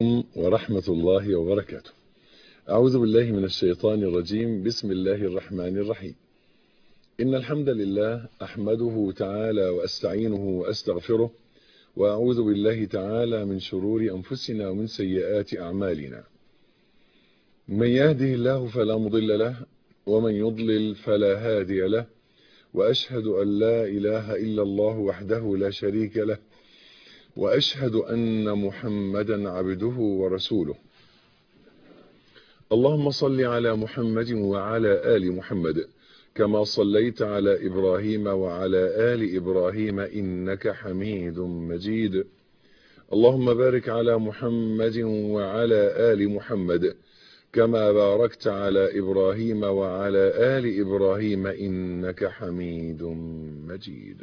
ورحمة الله وبركاته أعوذ بالله من الشيطان الرجيم بسم الله الرحمن الرحيم إن الحمد لله أحمده تعالى وأستعينه وأستغفره وأعوذ بالله تعالى من شرور أنفسنا ومن سيئات أعمالنا من يهده الله فلا مضل له ومن يضلل فلا هادي له وأشهد أن لا إله إلا الله وحده لا شريك له وأشهد أن محمدا عبده ورسوله اللهم صل على محمد وعلى آل محمد كما صليت على إبراهيم وعلى آل إبراهيم إنك حميد مجيد اللهم بارك على محمد وعلى آل محمد كما باركت على إبراهيم وعلى آل إبراهيم إنك حميد مجيد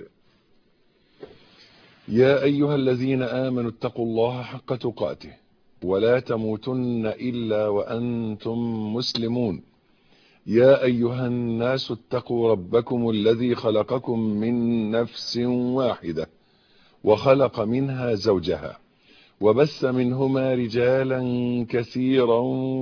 يا أيها الذين آمنوا اتقوا الله حق تقاته ولا تموتن إلا وأنتم مسلمون يا أيها الناس اتقوا ربكم الذي خلقكم من نفس واحدة وخلق منها زوجها وبث منهما رجالا كثيرا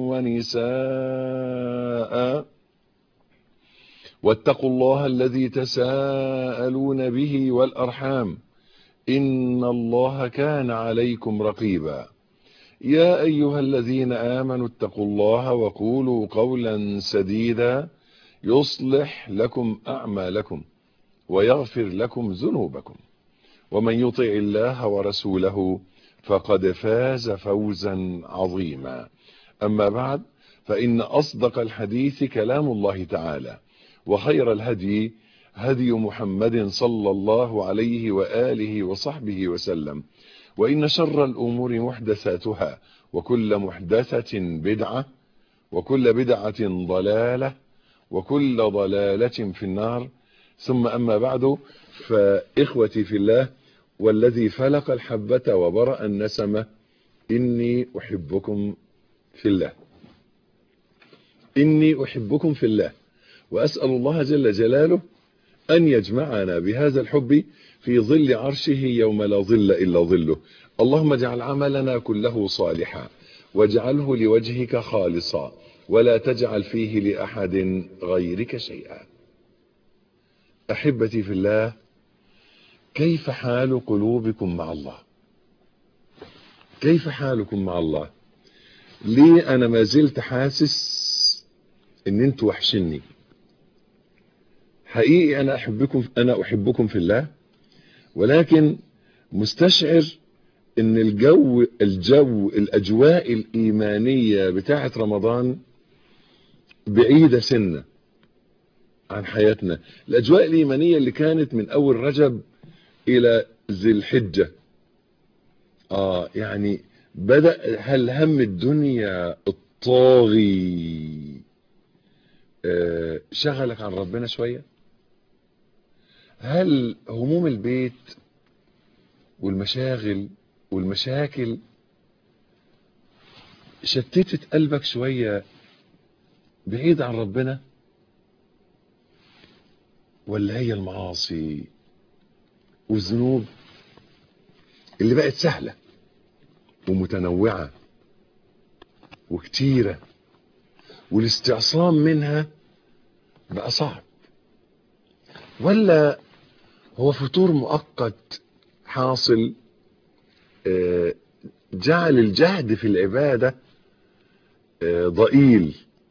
ونساء واتقوا الله الذي تساءلون به والأرحام إن الله كان عليكم رقيبا يا أيها الذين آمنوا اتقوا الله وقولوا قولا سديدا يصلح لكم أعمالكم ويغفر لكم ذنوبكم ومن يطع الله ورسوله فقد فاز فوزا عظيما أما بعد فإن أصدق الحديث كلام الله تعالى وخير الهدي هدي محمد صلى الله عليه وآله وصحبه وسلم وإن شر الأمور محدثاتها وكل محدثة بدعة وكل بدعة ضلالة وكل ضلالة في النار ثم أما بعد فإخوتي في الله والذي فلق الحبة وبرأ النسمة إني أحبكم في الله إني أحبكم في الله وأسأل الله جل جلاله أن يجمعنا بهذا الحب في ظل عرشه يوم لا ظل إلا ظله اللهم اجعل عملنا كله صالحا واجعله لوجهك خالصا ولا تجعل فيه لأحد غيرك شيئا أحبتي في الله كيف حال قلوبكم مع الله كيف حالكم مع الله ليه أنا ما زلت حاسس ان انتوا وحشني حقيقي انا احبكم انا احبكم في الله ولكن مستشعر ان الجو الجو الاجواء الايمانيه بتاعه رمضان بعيده سنه عن حياتنا الاجواء الايمانيه اللي كانت من اول رجب الى ذي الحجه اه يعني بدا هل هم الدنيا الطاغي آه شغلك عن ربنا شويه هل هموم البيت والمشاغل والمشاكل شتتت قلبك شوية بعيد عن ربنا ولا هي المعاصي والذنوب اللي بقت سهلة ومتنوعة وكتيرة والاستعصام منها بقى صعب ولا هو فتور مؤقت حاصل جعل الجهد في العبادة ضئيل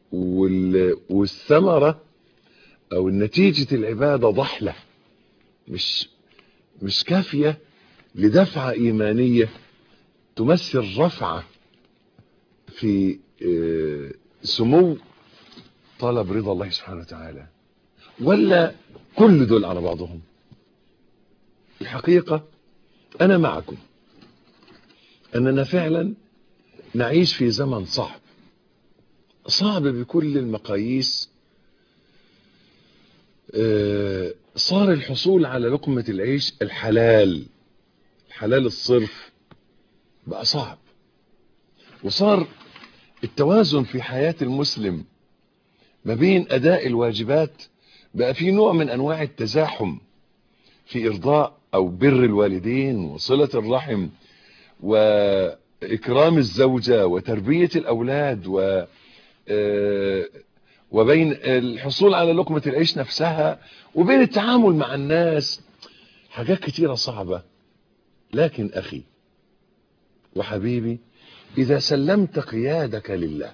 والثمرة او نتيجة العبادة ضحلة مش مش كافية لدفعة ايمانية تمثل رفعة في سمو طلب رضا الله سبحانه وتعالى ولا كل دول على بعضهم الحقيقة أنا معكم أننا فعلا نعيش في زمن صعب صعب بكل المقاييس صار الحصول على لقمة العيش الحلال الحلال الصرف بقى صعب وصار التوازن في حياة المسلم ما بين أداء الواجبات بقى في نوع من أنواع التزاحم في إرضاء أو بر الوالدين وصلة الرحم و إكرام الزوجة وتربية الأولاد و وبين الحصول على لقمة العيش نفسها وبين التعامل مع الناس حاجات كتيرة صعبة لكن أخي وحبيبي إذا سلمت قيادك لله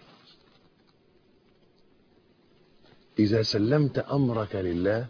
إذا سلمت أمرك لله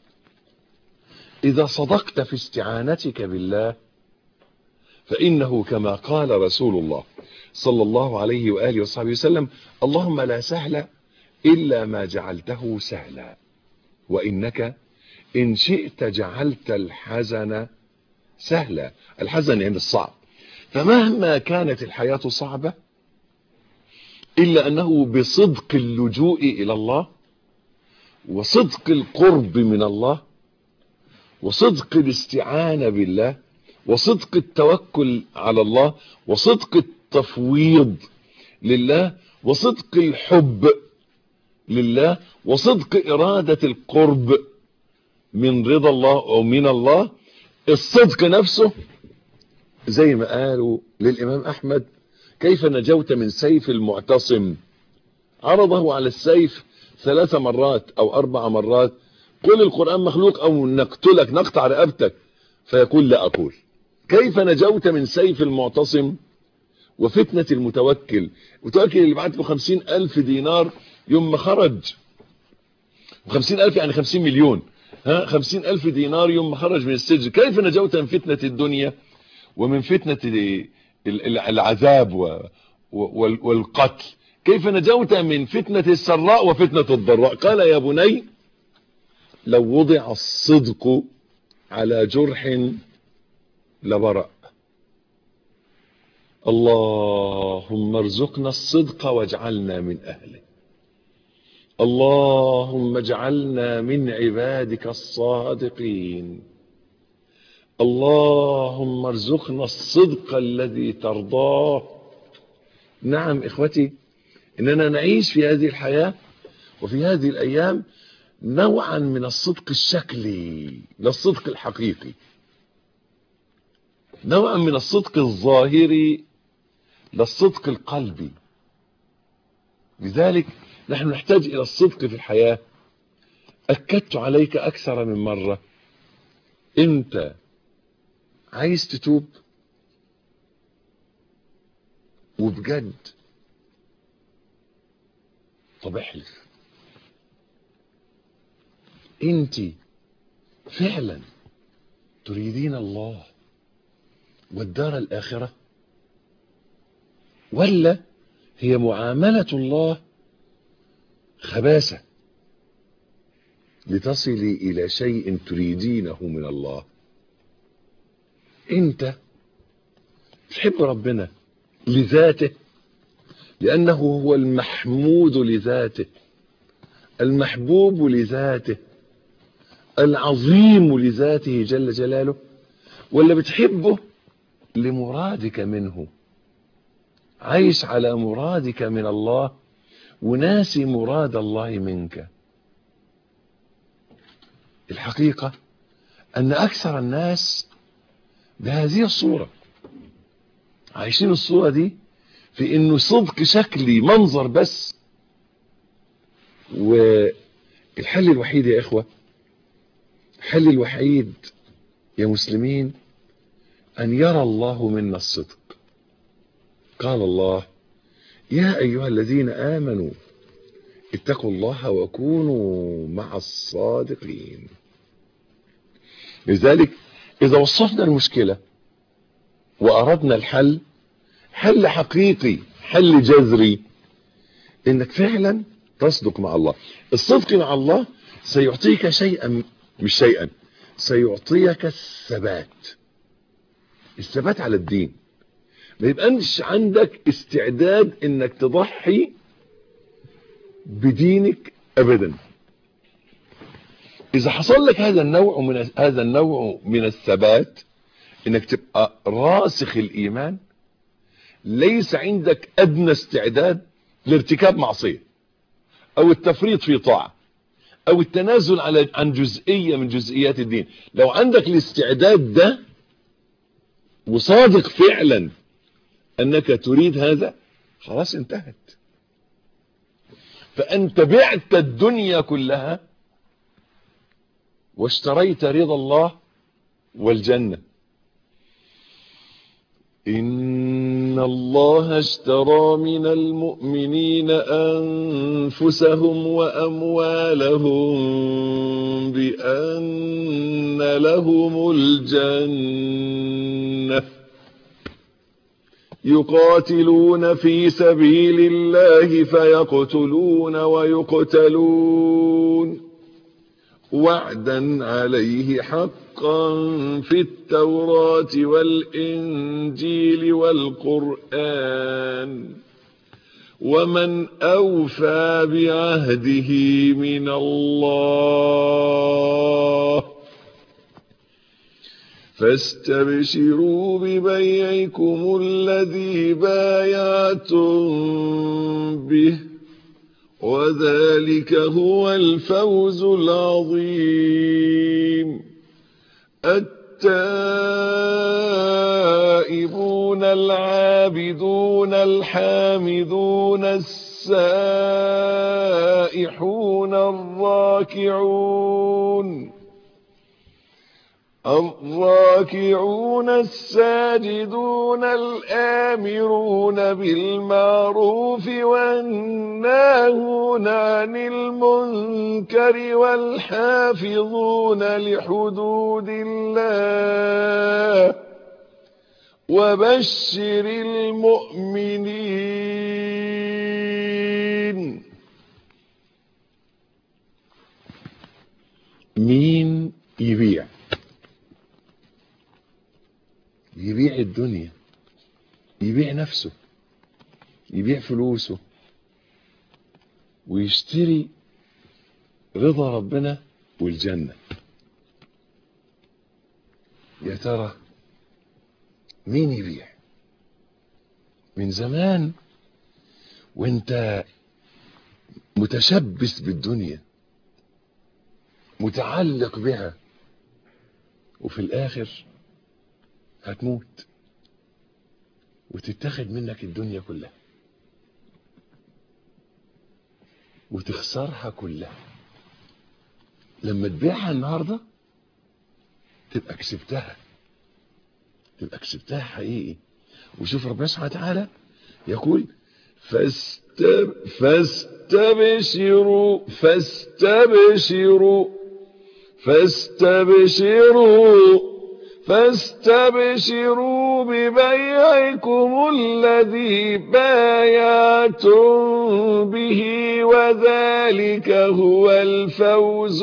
إذا صدقت في استعانتك بالله فإنه كما قال رسول الله صلى الله عليه وآله وصحبه وسلم اللهم لا سهل إلا ما جعلته سهلا وإنك إن شئت جعلت الحزن سهلا الحزن يعني الصعب فمهما كانت الحياة صعبة إلا أنه بصدق اللجوء إلى الله وصدق القرب من الله وصدق الاستعانة بالله وصدق التوكل على الله وصدق التفويض لله وصدق الحب لله وصدق إرادة القرب من رضا الله أو من الله الصدق نفسه زي ما قالوا للإمام أحمد كيف نجوت من سيف المعتصم عرضه على السيف ثلاث مرات أو أربع مرات قل القرآن مخلوق أو نقتلك نقطع رقبتك فيقول لا أقول كيف نجوت من سيف المعتصم وفتنة المتوكل المتوكل اللي بعت له خمسين ألف دينار يوم ما خرج وخمسين ألف يعني خمسين مليون ها خمسين ألف دينار يوم ما خرج من السجن كيف نجوت من فتنة الدنيا ومن فتنة العذاب والقتل كيف نجوت من فتنة السراء وفتنة الضراء قال يا بني لو وضع الصدق على جرح لبرأ اللهم ارزقنا الصدق واجعلنا من أهله اللهم اجعلنا من عبادك الصادقين اللهم ارزقنا الصدق الذي ترضاه نعم إخوتي إننا نعيش في هذه الحياة وفي هذه الأيام نوعا من الصدق الشكلي لا الصدق الحقيقي نوعا من الصدق الظاهري لا الصدق القلبي لذلك نحن نحتاج إلى الصدق في الحياة أكدت عليك أكثر من مرة أنت عايز تتوب وبجد طب احلف انت فعلا تريدين الله والدار الآخرة ولا هي معاملة الله خباثة لتصلي إلى شيء تريدينه من الله انت تحب ربنا لذاته لأنه هو المحمود لذاته المحبوب لذاته العظيم لذاته جل جلاله ولا بتحبه لمرادك منه عايش على مرادك من الله وناسي مراد الله منك الحقيقة أن أكثر الناس بهذه الصورة عايشين الصورة دي في انه صدق شكلي منظر بس والحل الوحيد يا اخوة الحل الوحيد يا مسلمين ان يرى الله منا الصدق قال الله يا ايها الذين امنوا اتقوا الله وكونوا مع الصادقين لذلك اذا وصفنا المشكلة واردنا الحل حل حقيقي حل جذري انك فعلا تصدق مع الله الصدق مع الله سيعطيك شيئا مش شيئا سيعطيك الثبات الثبات على الدين ما يبقاش عندك استعداد انك تضحي بدينك ابدا اذا حصل لك هذا النوع من هذا النوع من الثبات انك تبقى راسخ الايمان ليس عندك ادنى استعداد لارتكاب معصية او التفريط في طاعة او التنازل على عن جزئية من جزئيات الدين لو عندك الاستعداد ده وصادق فعلا أنك تريد هذا خلاص انتهت فأنت بعت الدنيا كلها واشتريت رضا الله والجنة إن الله اشترى من المؤمنين أنفسهم وأموالهم بأن لهم الجنة يقاتلون في سبيل الله فيقتلون ويقتلون وعدا عليه حقا في التوراة والإنجيل والقرآن ومن أوفى بعهده من الله فاستبشروا ببيعكم الذي بايعتم به وذلك هو الفوز العظيم التائبون العابدون الحامدون السائحون الراكعون الراكعون الساجدون الآمرون بالمعروف والناهون عن المنكر والحافظون لحدود الله وبشر المؤمنين مين يبيع يبيع الدنيا يبيع نفسه يبيع فلوسه ويشتري رضا ربنا والجنة يا ترى مين يبيع من زمان وانت متشبث بالدنيا متعلق بها وفي الاخر هتموت وتتاخد منك الدنيا كلها وتخسرها كلها لما تبيعها النهارده تبقى كسبتها تبقى كسبتها حقيقي وشوف ربنا سبحانه وتعالى يقول فاستب فاستبشروا فاستبشروا فاستبشروا فاستبشروا ببيعكم الذي بايعتم به وذلك هو الفوز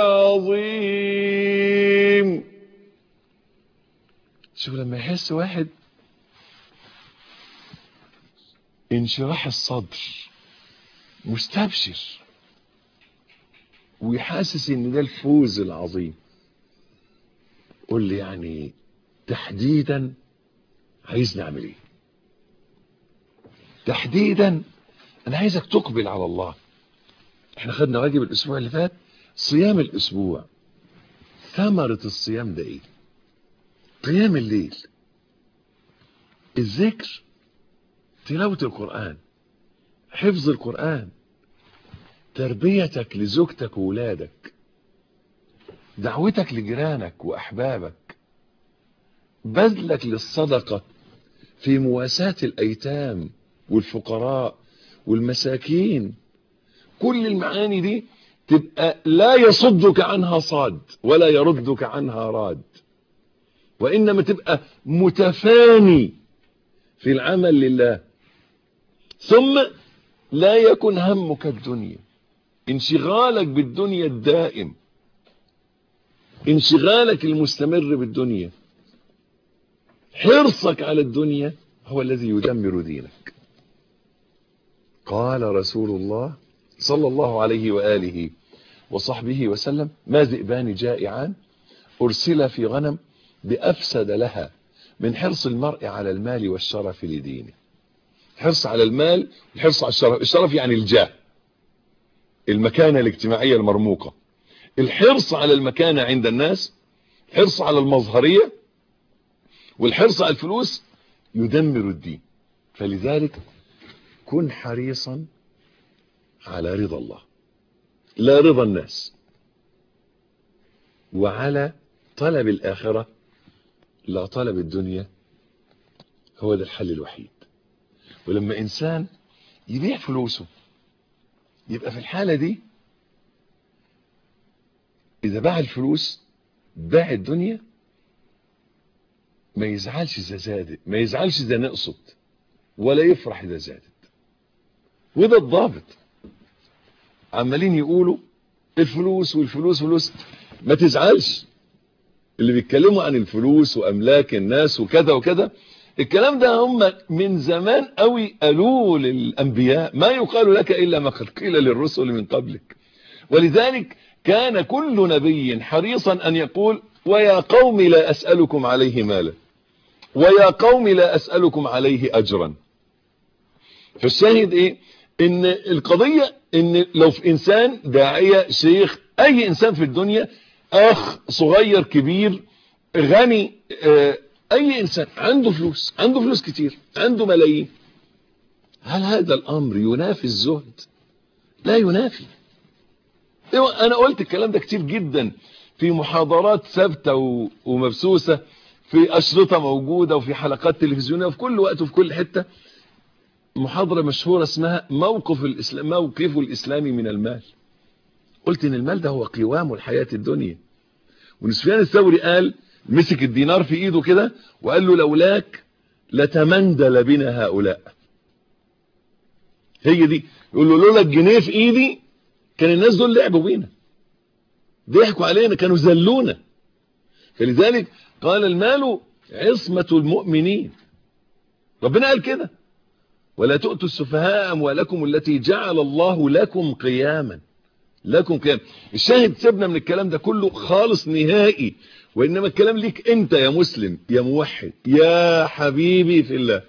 العظيم شوف لما يحس واحد انشراح الصدر مستبشر ويحاسس ان ده الفوز العظيم قول لي يعني تحديدا عايز نعمل ايه تحديدا انا عايزك تقبل على الله احنا خدنا واجب الاسبوع اللي فات صيام الاسبوع ثمرة الصيام ده ايه قيام الليل الذكر تلاوة القرآن حفظ القرآن تربيتك لزوجتك وولادك دعوتك لجيرانك وأحبابك بذلك للصدقة في مواساة الأيتام والفقراء والمساكين كل المعاني دي تبقى لا يصدك عنها صاد ولا يردك عنها راد وإنما تبقى متفاني في العمل لله ثم لا يكن همك الدنيا انشغالك بالدنيا الدائم انشغالك المستمر بالدنيا حرصك على الدنيا هو الذي يدمر دينك قال رسول الله صلى الله عليه وآله وصحبه وسلم ما ذئبان جائعان أرسل في غنم بأفسد لها من حرص المرء على المال والشرف لدينه الحرص على المال الحرص على الشرف الشرف يعني الجاه المكانة الاجتماعية المرموقة الحرص على المكانة عند الناس الحرص على المظهرية والحرص على الفلوس يدمر الدين فلذلك كن حريصا على رضا الله لا رضا الناس وعلى طلب الآخرة لا طلب الدنيا هو ده الحل الوحيد ولما إنسان يبيع فلوسه يبقى في الحالة دي إذا باع الفلوس باع الدنيا ما يزعلش إذا زادت ما يزعلش إذا نقصت ولا يفرح إذا زادت وده الضابط عمالين يقولوا الفلوس والفلوس فلوس ما تزعلش اللي بيتكلموا عن الفلوس واملاك الناس وكذا وكذا الكلام ده هم من زمان قوي قالوه للانبياء ما يقال لك الا ما قد قيل للرسل من قبلك ولذلك كان كل نبي حريصا ان يقول ويا قوم لا اسالكم عليه مالا ويا قوم لا اسالكم عليه اجرا فالشاهد ايه ان القضيه ان لو في انسان داعيه شيخ اي انسان في الدنيا اخ صغير كبير غني آه اي انسان عنده فلوس عنده فلوس كتير عنده ملايين هل هذا الامر ينافي الزهد لا ينافي انا قلت الكلام ده كتير جدا في محاضرات ثابته ومبسوسه في اشرطه موجوده وفي حلقات تلفزيونيه وفي كل وقت وفي كل حته محاضره مشهوره اسمها موقف الاسلام موقف الاسلامي من المال قلت ان المال ده هو قوام الحياه الدنيا ونسفيان الثوري قال مسك الدينار في ايده كده وقال له لولاك لتمندل بنا هؤلاء هي دي يقول له لولا الجنيه في ايدي كان الناس دول لعبوا بينا ضحكوا علينا كانوا زلونا فلذلك قال المال عصمة المؤمنين ربنا قال كده ولا تؤتوا السفهاء اموالكم التي جعل الله لكم قياما لكم قياما الشاهد سيبنا من الكلام ده كله خالص نهائي وانما الكلام ليك انت يا مسلم يا موحد يا حبيبي في الله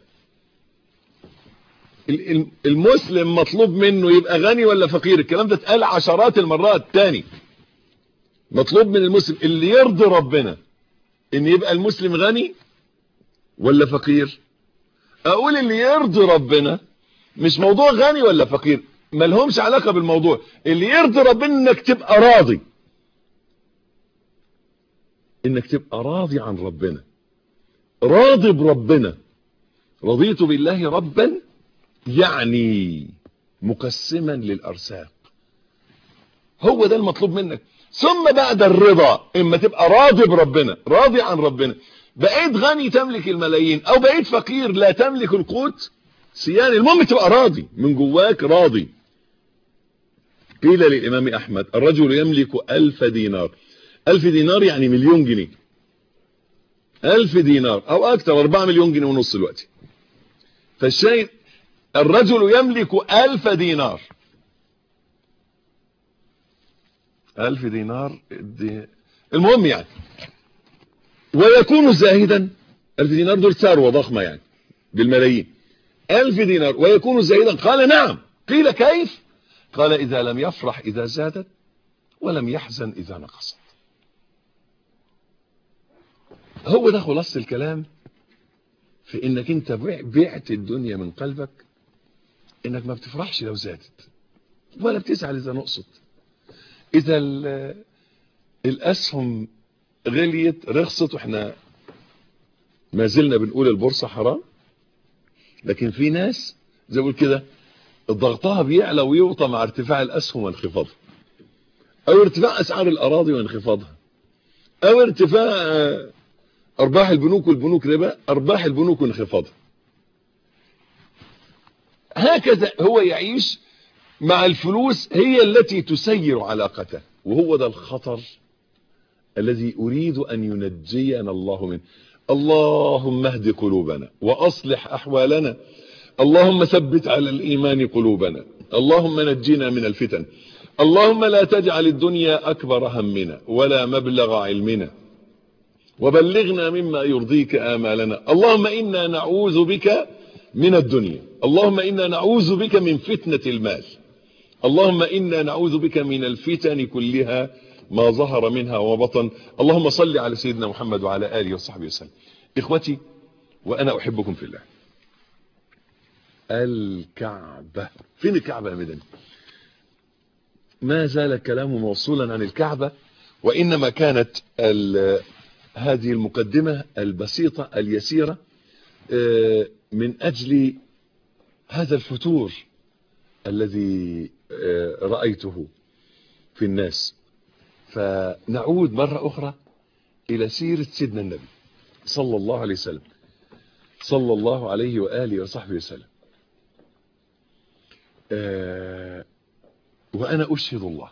المسلم مطلوب منه يبقى غني ولا فقير الكلام ده اتقال عشرات المرات تاني مطلوب من المسلم اللي يرضي ربنا ان يبقى المسلم غني ولا فقير اقول اللي يرضي ربنا مش موضوع غني ولا فقير ملهمش علاقة بالموضوع اللي يرضي ربنا انك تبقى راضي انك تبقى راضي عن ربنا راضي بربنا رضيت بالله ربا يعني مقسما للارزاق هو ده المطلوب منك ثم بعد الرضا اما تبقى راضي بربنا راضي عن ربنا بقيت غني تملك الملايين او بقيت فقير لا تملك القوت سيان المهم تبقى راضي من جواك راضي قيل للامام احمد الرجل يملك الف دينار الف دينار يعني مليون جنيه الف دينار او اكتر اربعة مليون جنيه ونص دلوقتي فالشيء الرجل يملك الف دينار الف دينار دي المهم يعني ويكون زاهدا الف دينار دول ثروة ضخمة يعني بالملايين الف دينار ويكون زاهدا قال نعم قيل كيف قال اذا لم يفرح اذا زادت ولم يحزن اذا نقصت هو ده خلاصة الكلام في انك انت بعت الدنيا من قلبك انك ما بتفرحش لو زادت ولا بتزعل اذا نقصت اذا الاسهم غليت رخصت واحنا ما زلنا بنقول البورصة حرام لكن في ناس زي بقول كده ضغطها بيعلى ويوطى مع ارتفاع الاسهم وانخفاضها او ارتفاع اسعار الاراضي وانخفاضها او ارتفاع ارباح البنوك والبنوك ربا ارباح البنوك وانخفاضها هكذا هو يعيش مع الفلوس هي التي تسير علاقته وهو ده الخطر الذي أريد أن ينجينا الله منه اللهم اهد قلوبنا وأصلح أحوالنا اللهم ثبت على الإيمان قلوبنا اللهم نجنا من الفتن اللهم لا تجعل الدنيا أكبر همنا ولا مبلغ علمنا وبلغنا مما يرضيك آمالنا اللهم إنا نعوذ بك من الدنيا اللهم إنا نعوذ بك من فتنة المال اللهم إنا نعوذ بك من الفتن كلها ما ظهر منها وبطن اللهم صل على سيدنا محمد وعلى آله وصحبه وسلم إخوتي وأنا أحبكم في الله الكعبة فين الكعبة يا مدني ما زال الكلام موصولا عن الكعبة وإنما كانت هذه المقدمة البسيطة اليسيرة من أجل هذا الفتور الذي رأيته في الناس فنعود مرة أخرى إلى سيرة سيدنا النبي صلى الله عليه وسلم صلى الله عليه وآله وصحبه وسلم آه وأنا أشهد الله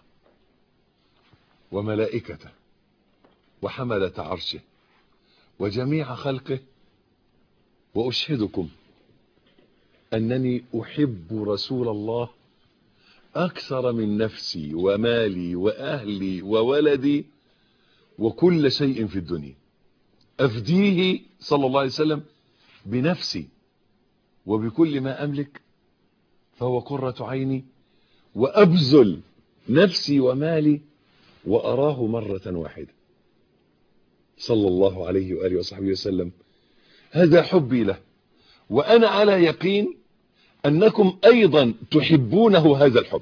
وملائكته وحملة عرشه وجميع خلقه وأشهدكم أنني أحب رسول الله أكثر من نفسي ومالي وأهلي وولدي وكل شيء في الدنيا أفديه صلى الله عليه وسلم بنفسي وبكل ما أملك فهو قرة عيني وأبذل نفسي ومالي وأراه مرة واحدة صلى الله عليه وآله وصحبه وسلم هذا حبي له وأنا على يقين أنكم أيضا تحبونه هذا الحب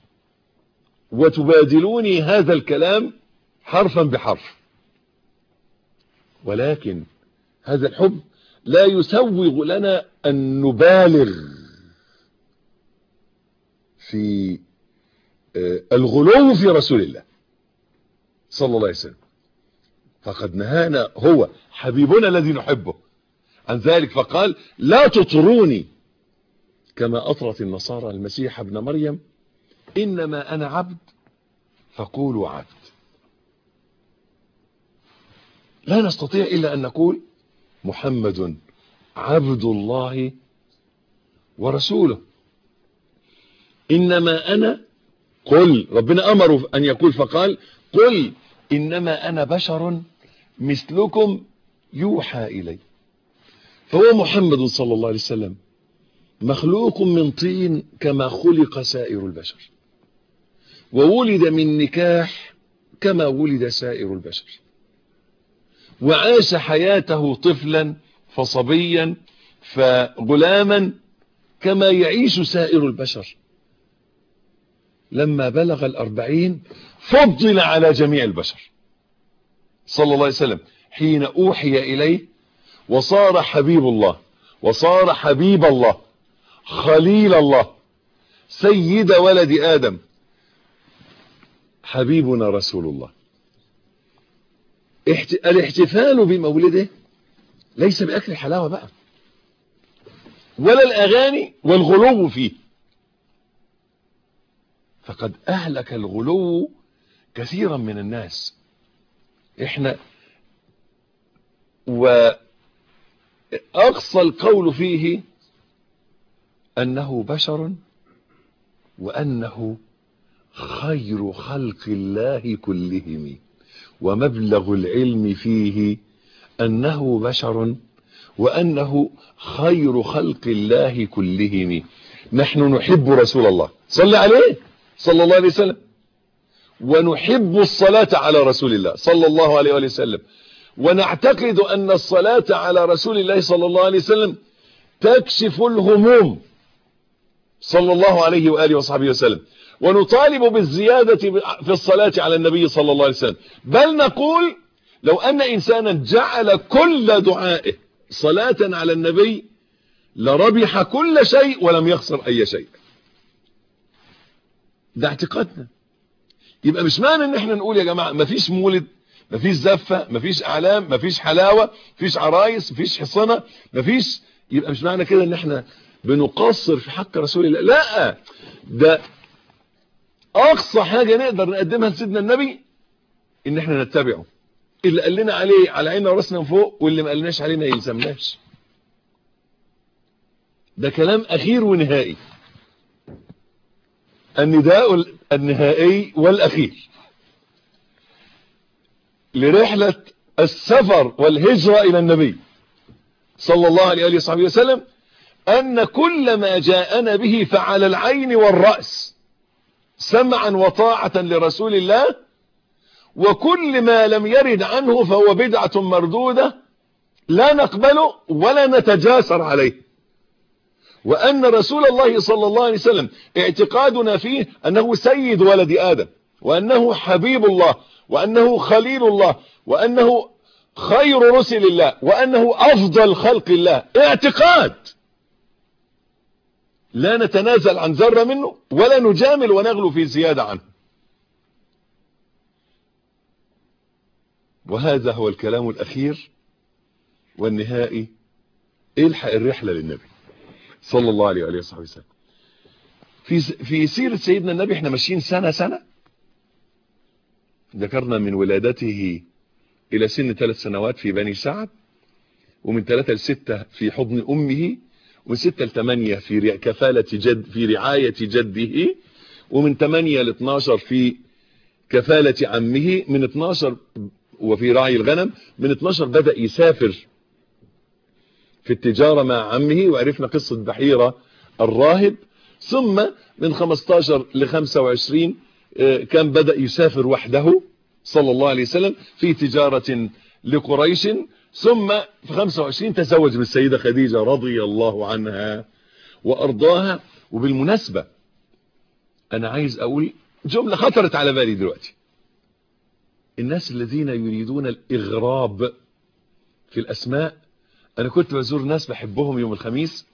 وتبادلوني هذا الكلام حرفا بحرف ولكن هذا الحب لا يسوغ لنا أن نبالغ في الغلو في رسول الله صلى الله عليه وسلم فقد نهانا هو حبيبنا الذي نحبه عن ذلك فقال لا تطروني كما أطرت النصارى المسيح ابن مريم إنما أنا عبد فقولوا عبد لا نستطيع إلا أن نقول محمد عبد الله ورسوله إنما أنا قل ربنا أمره أن يقول فقال قل إنما أنا بشر مثلكم يوحى إلي فهو محمد صلى الله عليه وسلم مخلوق من طين كما خلق سائر البشر وولد من نكاح كما ولد سائر البشر وعاش حياته طفلا فصبيا فغلاما كما يعيش سائر البشر لما بلغ الأربعين فضل على جميع البشر صلى الله عليه وسلم حين أوحي إليه وصار حبيب الله وصار حبيب الله خليل الله سيد ولد آدم حبيبنا رسول الله الاحتفال بمولده ليس بأكل الحلاوة بقى ولا الأغاني والغلو فيه فقد أهلك الغلو كثيرا من الناس احنا وأقصى القول فيه أنه بشر وأنه خير خلق الله كلهم ومبلغ العلم فيه أنه بشر وأنه خير خلق الله كلهم نحن نحب رسول الله صلى عليه صلى الله عليه وسلم ونحب الصلاة على رسول الله صلى الله عليه وسلم ونعتقد أن الصلاة على رسول الله صلى الله عليه وسلم تكشف الهموم صلى الله عليه وآله وصحبه وسلم ونطالب بالزيادة في الصلاة على النبي صلى الله عليه وسلم بل نقول لو أن إنسانا جعل كل دعائه صلاة على النبي لربح كل شيء ولم يخسر أي شيء ده اعتقادنا يبقى مش معنى ان احنا نقول يا جماعة مفيش مولد مفيش زفة مفيش اعلام مفيش حلاوة مفيش عرايس مفيش حصنة مفيش يبقى مش معنى كده ان احنا بنقصر في حق رسول الله لا ده اقصى حاجة نقدر نقدمها لسيدنا النبي ان احنا نتبعه اللي قال لنا عليه على عيننا وراسنا من فوق واللي ما قالناش عليه ما يلزمناش ده كلام اخير ونهائي النداء النهائي والاخير لرحلة السفر والهجرة الى النبي صلى الله عليه وصحبه وسلم ان كل ما جاءنا به فعلى العين والرأس سمعا وطاعة لرسول الله وكل ما لم يرد عنه فهو بدعة مردودة لا نقبله ولا نتجاسر عليه وأن رسول الله صلى الله عليه وسلم اعتقادنا فيه أنه سيد ولد آدم وأنه حبيب الله وأنه خليل الله وأنه خير رسل الله وأنه أفضل خلق الله اعتقاد لا نتنازل عن ذرة منه ولا نجامل ونغلو في زيادة عنه وهذا هو الكلام الأخير والنهائي الحق الرحلة للنبي صلى الله عليه وآله وصحبه وسلم في في سيرة سيدنا النبي احنا ماشيين سنة سنة ذكرنا من ولادته إلى سن ثلاث سنوات في بني سعد ومن ثلاثة لستة في حضن أمه ومن ستة لثمانية في كفالة جد في رعاية جده ومن ثمانية ل 12 في كفالة عمه من 12 وفي رعي الغنم من 12 بدأ يسافر في التجارة مع عمه وعرفنا قصة بحيرة الراهب ثم من 15 ل 25 كان بدأ يسافر وحده صلى الله عليه وسلم في تجارة لقريش ثم في 25 تزوج من السيدة خديجة رضي الله عنها وأرضاها وبالمناسبة أنا عايز أقول جملة خطرت على بالي دلوقتي الناس الذين يريدون الإغراب في الأسماء أنا كنت بزور ناس بحبهم يوم الخميس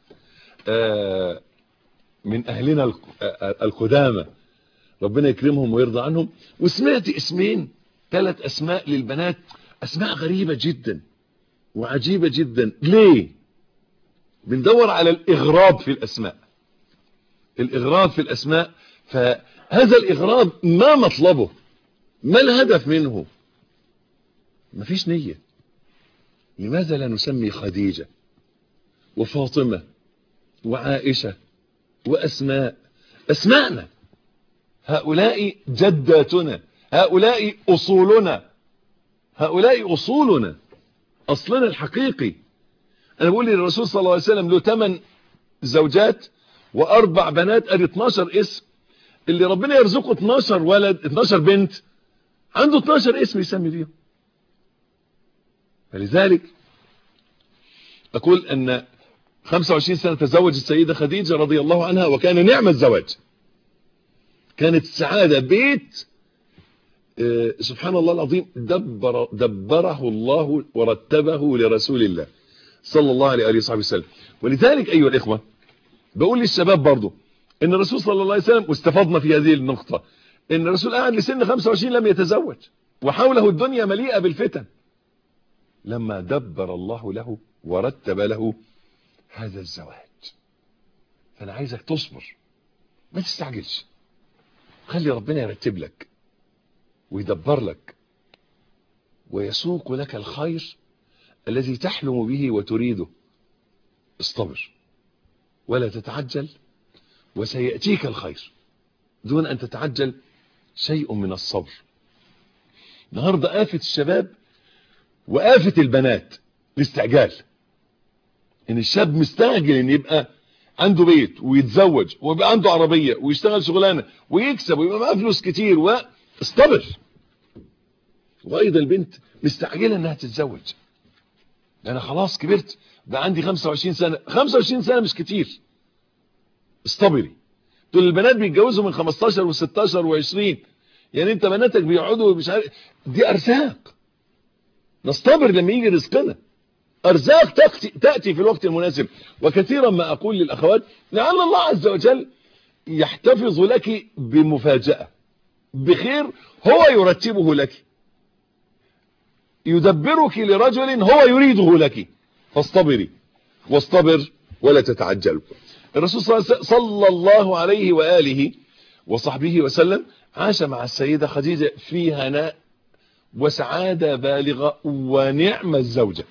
من أهلنا القدامى ربنا يكرمهم ويرضى عنهم وسمعت اسمين ثلاث أسماء للبنات أسماء غريبة جدا وعجيبة جدا ليه بندور على الإغراب في الأسماء الإغراب في الأسماء فهذا الإغراب ما مطلبه ما الهدف منه مفيش نية لماذا لا نسمي خديجة وفاطمة وعائشة وأسماء أسماءنا هؤلاء جداتنا هؤلاء أصولنا هؤلاء أصولنا أصلنا الحقيقي أنا بقول للرسول صلى الله عليه وسلم له 8 زوجات وأربع بنات أدي 12 اسم اللي ربنا يرزقه 12 ولد 12 بنت عنده 12 اسم يسمي بيهم فلذلك أقول أن 25 سنة تزوج السيدة خديجة رضي الله عنها وكان نعم الزواج كانت السعادة بيت اه سبحان الله العظيم دبر دبره الله ورتبه لرسول الله صلى الله عليه وآله وصحبه وسلم ولذلك أيها الإخوة بقول للشباب برضو ان الرسول صلى الله عليه وسلم واستفضنا في هذه النقطة ان الرسول قعد لسن 25 لم يتزوج وحوله الدنيا مليئة بالفتن لما دبر الله له ورتب له هذا الزواج فانا عايزك تصبر ما تستعجلش خلي ربنا يرتب لك ويدبر لك ويسوق لك الخير الذي تحلم به وتريده اصطبر ولا تتعجل وسيأتيك الخير دون أن تتعجل شيء من الصبر النهاردة آفة الشباب وآفة البنات الاستعجال ان الشاب مستعجل ان يبقى عنده بيت ويتزوج ويبقى عنده عربية ويشتغل شغلانة ويكسب ويبقى معاه فلوس كتير واستبر وايضا البنت مستعجلة انها تتزوج انا خلاص كبرت بقى عندي 25 سنة 25 سنة مش كتير استبري دول البنات بيتجوزوا من 15 و16 و20 يعني انت بناتك بيقعدوا مش عارف دي ارزاق نستبر لما يجي رزقنا ارزاق تأتي في الوقت المناسب وكثيرا ما اقول للاخوات لعل الله عز وجل يحتفظ لك بمفاجأة بخير هو يرتبه لك يدبرك لرجل هو يريده لك فاصطبري واصطبر ولا تتعجل الرسول صلى الله عليه وآله وصحبه وسلم عاش مع السيدة خديجة في هناء وسعادة بالغة ونعم الزوجة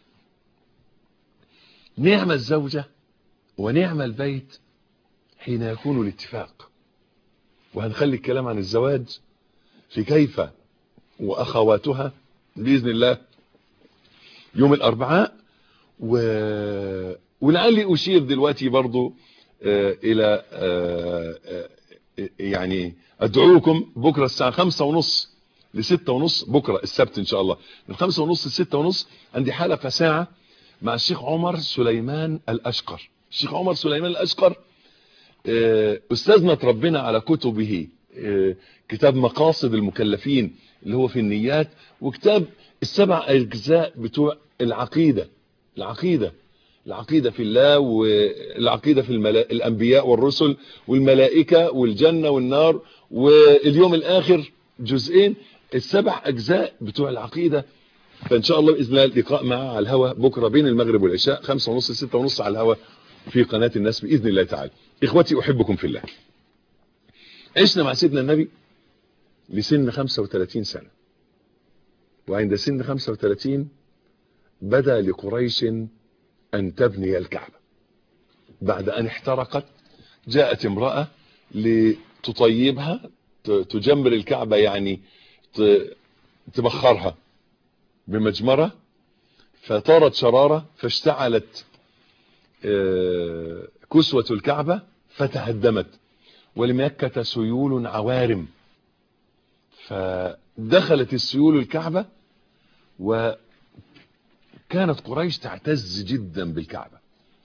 نعم الزوجة ونعم البيت حين يكون الاتفاق وهنخلي الكلام عن الزواج في كيف وأخواتها بإذن الله يوم الأربعاء و... ولعلي أشير دلوقتي برضو آه إلى آه آه يعني أدعوكم بكرة الساعة خمسة ونص لستة ونص بكرة السبت إن شاء الله من خمسة ونص لستة ونص عندي حلقة ساعة مع الشيخ عمر سليمان الأشقر الشيخ عمر سليمان الاشقر استاذنا ربنا على كتبه كتاب مقاصد المكلفين اللي هو في النيات وكتاب السبع اجزاء بتوع العقيدة العقيدة العقيدة في الله والعقيدة في الملا... الانبياء والرسل والملائكة والجنة والنار واليوم الاخر جزئين السبع اجزاء بتوع العقيدة فان شاء الله باذن الله اللقاء معاه على الهواء بكره بين المغرب والعشاء خمسة ونص ستة ونص على الهواء في قناة الناس باذن الله تعالى اخوتي احبكم في الله عشنا مع سيدنا النبي لسن 35 سنة وعند سن 35 بدا لقريش ان تبني الكعبة بعد ان احترقت جاءت امرأة لتطيبها تجمر الكعبة يعني تبخرها بمجمرة فطارت شرارة فاشتعلت كسوة الكعبة فتهدمت ولمكة سيول عوارم فدخلت السيول الكعبة وكانت قريش تعتز جدا بالكعبة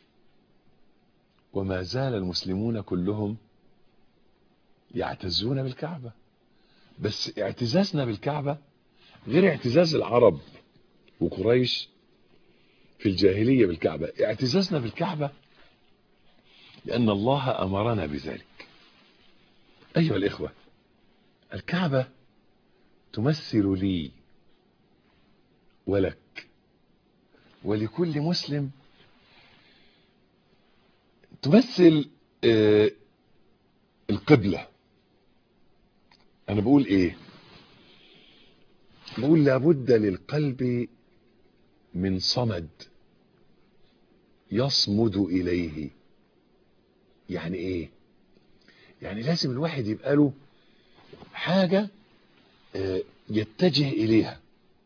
وما زال المسلمون كلهم يعتزون بالكعبة بس اعتزازنا بالكعبة غير اعتزاز العرب وقريش في الجاهلية بالكعبة اعتزازنا بالكعبة لأن الله أمرنا بذلك أيها الإخوة الكعبة تمثل لي ولك ولكل مسلم تمثل آه القبلة أنا بقول إيه بقول لابد للقلب من صمد يصمد إليه يعني إيه يعني لازم الواحد يبقى له حاجة يتجه إليها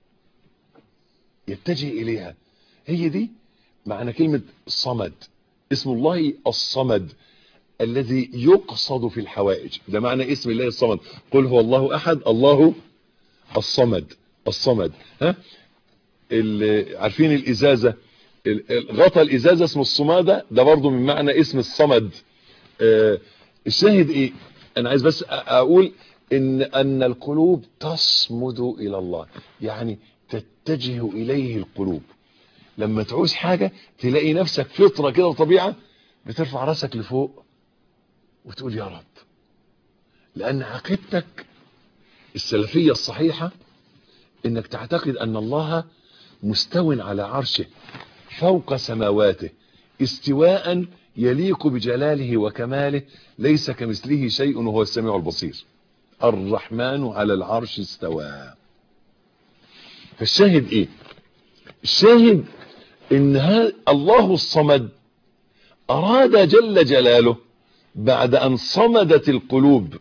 يتجه إليها هي دي معنى كلمة صمد اسم الله الصمد الذي يقصد في الحوائج ده معنى اسم الله الصمد قل هو الله أحد الله الصمد الصمد ها عارفين الإزازة غطى الإزازة اسمه الصمادة ده برضو من معنى اسم الصمد آه الشاهد ايه انا عايز بس اقول ان ان القلوب تصمد الى الله يعني تتجه اليه القلوب لما تعوز حاجة تلاقي نفسك فطرة كده وطبيعة بترفع راسك لفوق وتقول يا رب لان عقيدتك السلفية الصحيحة انك تعتقد ان الله مستو على عرشه فوق سماواته استواء يليق بجلاله وكماله ليس كمثله شيء وهو السميع البصير الرحمن على العرش استوى فالشاهد ايه الشاهد ان الله الصمد اراد جل جلاله بعد ان صمدت القلوب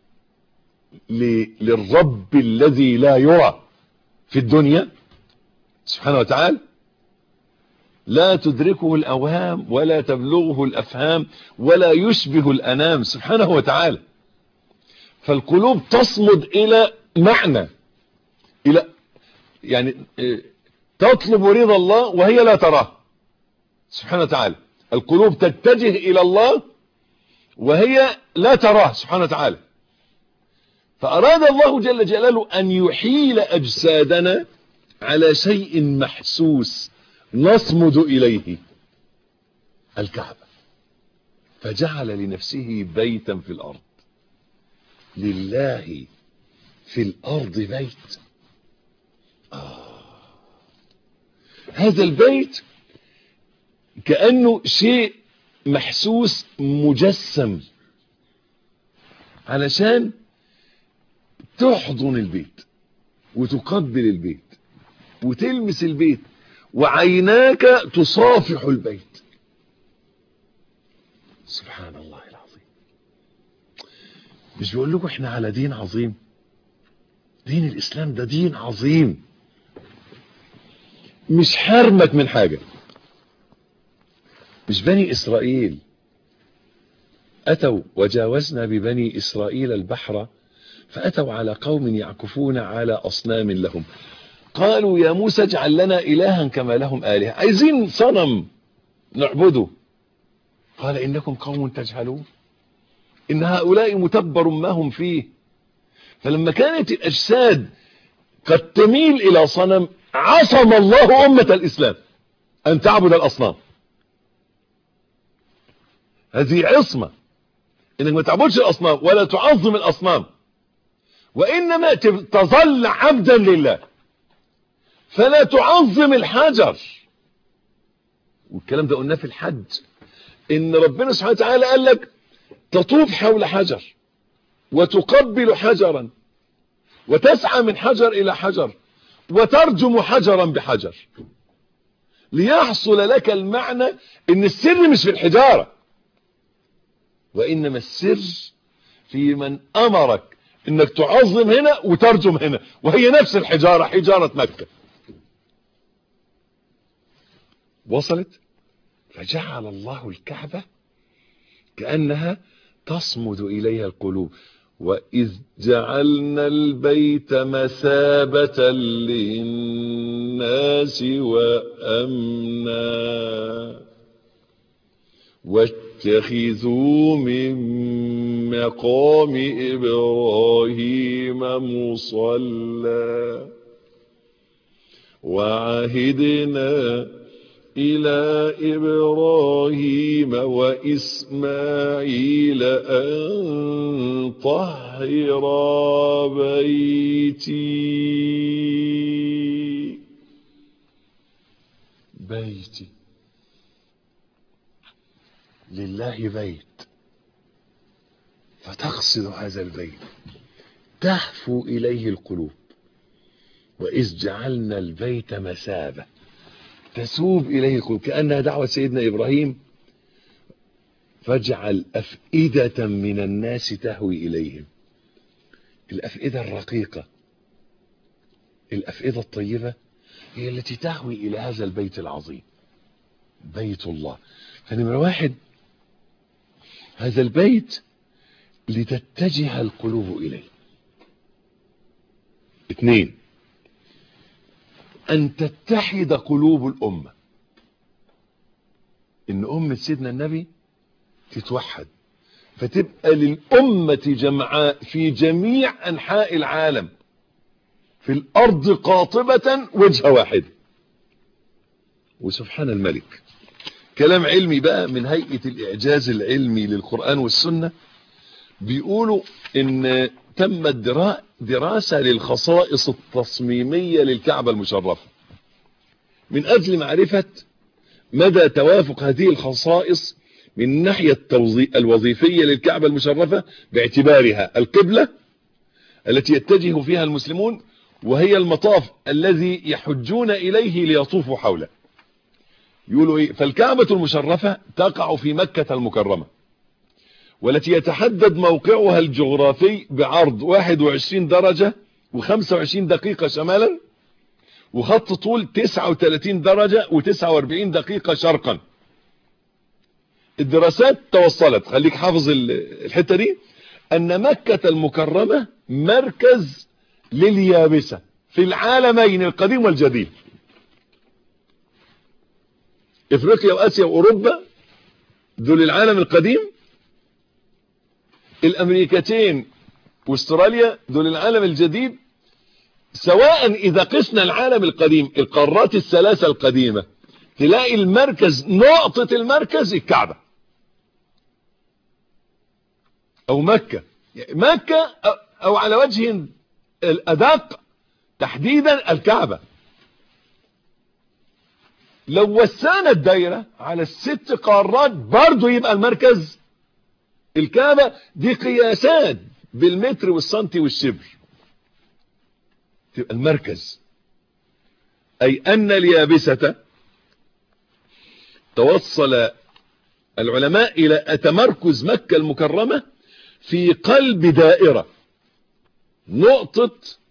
للرب الذي لا يرى في الدنيا سبحانه وتعالى لا تدركه الأوهام ولا تبلغه الأفهام ولا يشبه الأنام سبحانه وتعالى فالقلوب تصمد إلى معنى إلى يعني تطلب رضا الله وهي لا تراه سبحانه وتعالى القلوب تتجه إلى الله وهي لا تراه سبحانه وتعالى فأراد الله جل جلاله أن يحيل أجسادنا على شيء محسوس نصمد إليه الكعبة فجعل لنفسه بيتا في الأرض لله في الأرض بيت آه. هذا البيت كأنه شيء محسوس مجسم علشان تحضن البيت وتقبل البيت وتلمس البيت وعيناك تصافح البيت سبحان الله العظيم مش بيقول لكم احنا على دين عظيم دين الاسلام ده دين عظيم مش حرمك من حاجة مش بني اسرائيل اتوا وجاوزنا ببني اسرائيل البحر فاتوا على قوم يعكفون على اصنام لهم قالوا يا موسى اجعل لنا إلها كما لهم آلهة عايزين صنم نعبده قال إنكم قوم تجهلون إن هؤلاء متبر ما هم فيه فلما كانت الأجساد قد تميل إلى صنم عصم الله أمة الإسلام أن تعبد الأصنام هذه عصمة إنك ما تعبدش الأصنام ولا تعظم الأصنام وإنما تظل عبدا لله فلا تعظم الحجر والكلام ده قلناه في الحج إن ربنا سبحانه وتعالى قال لك تطوف حول حجر وتقبل حجرا وتسعى من حجر إلى حجر وترجم حجرا بحجر ليحصل لك المعنى ان السر مش في الحجارة وإنما السر في من أمرك انك تعظم هنا وترجم هنا وهي نفس الحجارة حجارة مكة وصلت فجعل الله الكعبة كأنها تصمد إليها القلوب وإذ جعلنا البيت مثابة للناس وأمنا واتخذوا من مقام إبراهيم مصلى وعهدنا إلى إبراهيم وإسماعيل أن طهر بيتي بيتي لله بيت فتقصد هذا البيت تهفو إليه القلوب وإذ جعلنا البيت مثابة تسوب إليه القلوب كأنها دعوة سيدنا إبراهيم فاجعل أفئدة من الناس تهوي إليهم الأفئدة الرقيقة الأفئدة الطيبة هي التي تهوي إلى هذا البيت العظيم بيت الله فنمرة واحد هذا البيت لتتجه القلوب إليه اثنين أن تتحد قلوب الأمة إن أمة سيدنا النبي تتوحد فتبقى للأمة جمعاء في جميع أنحاء العالم في الأرض قاطبة وجه واحد وسبحان الملك كلام علمي بقى من هيئة الإعجاز العلمي للقرآن والسنة بيقولوا إن تمت دراسة للخصائص التصميمية للكعبة المشرفة من أجل معرفة مدى توافق هذه الخصائص من الناحية الوظيفية للكعبة المشرفة باعتبارها القبلة التي يتجه فيها المسلمون وهي المطاف الذي يحجون إليه ليطوفوا حوله يقولوا إيه فالكعبة المشرفة تقع في مكة المكرمة والتي يتحدد موقعها الجغرافي بعرض 21 درجة و25 دقيقة شمالا وخط طول 39 درجة و49 دقيقة شرقا الدراسات توصلت خليك حافظ الحتة دي أن مكة المكرمة مركز لليابسة في العالمين القديم والجديد افريقيا واسيا واوروبا دول العالم القديم الامريكتين واستراليا دول العالم الجديد سواء اذا قسنا العالم القديم القارات الثلاثة القديمة تلاقي المركز نقطة المركز الكعبة او مكة مكة او على وجه الادق تحديدا الكعبة لو وسعنا الدايرة على الست قارات برضو يبقى المركز الكعبة دي قياسات بالمتر والسنتي والشبر تبقى المركز أي أن اليابسة توصل العلماء إلى تمركز مكة المكرمة في قلب دائرة نقطة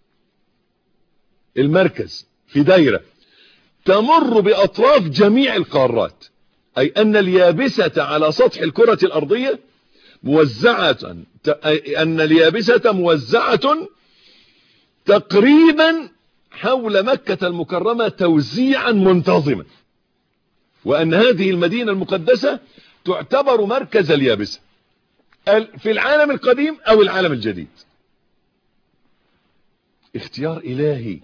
المركز في دايرة تمر بأطراف جميع القارات أي أن اليابسة على سطح الكرة الأرضية موزعة أن اليابسة موزعة تقريبا حول مكة المكرمة توزيعا منتظما وأن هذه المدينة المقدسة تعتبر مركز اليابسة في العالم القديم او العالم الجديد اختيار الهي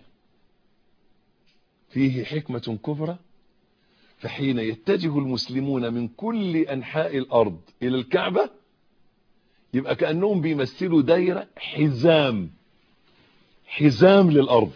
فيه حكمة كبرى فحين يتجه المسلمون من كل انحاء الارض الى الكعبة يبقى كأنهم بيمثلوا دايرة حزام حزام للارض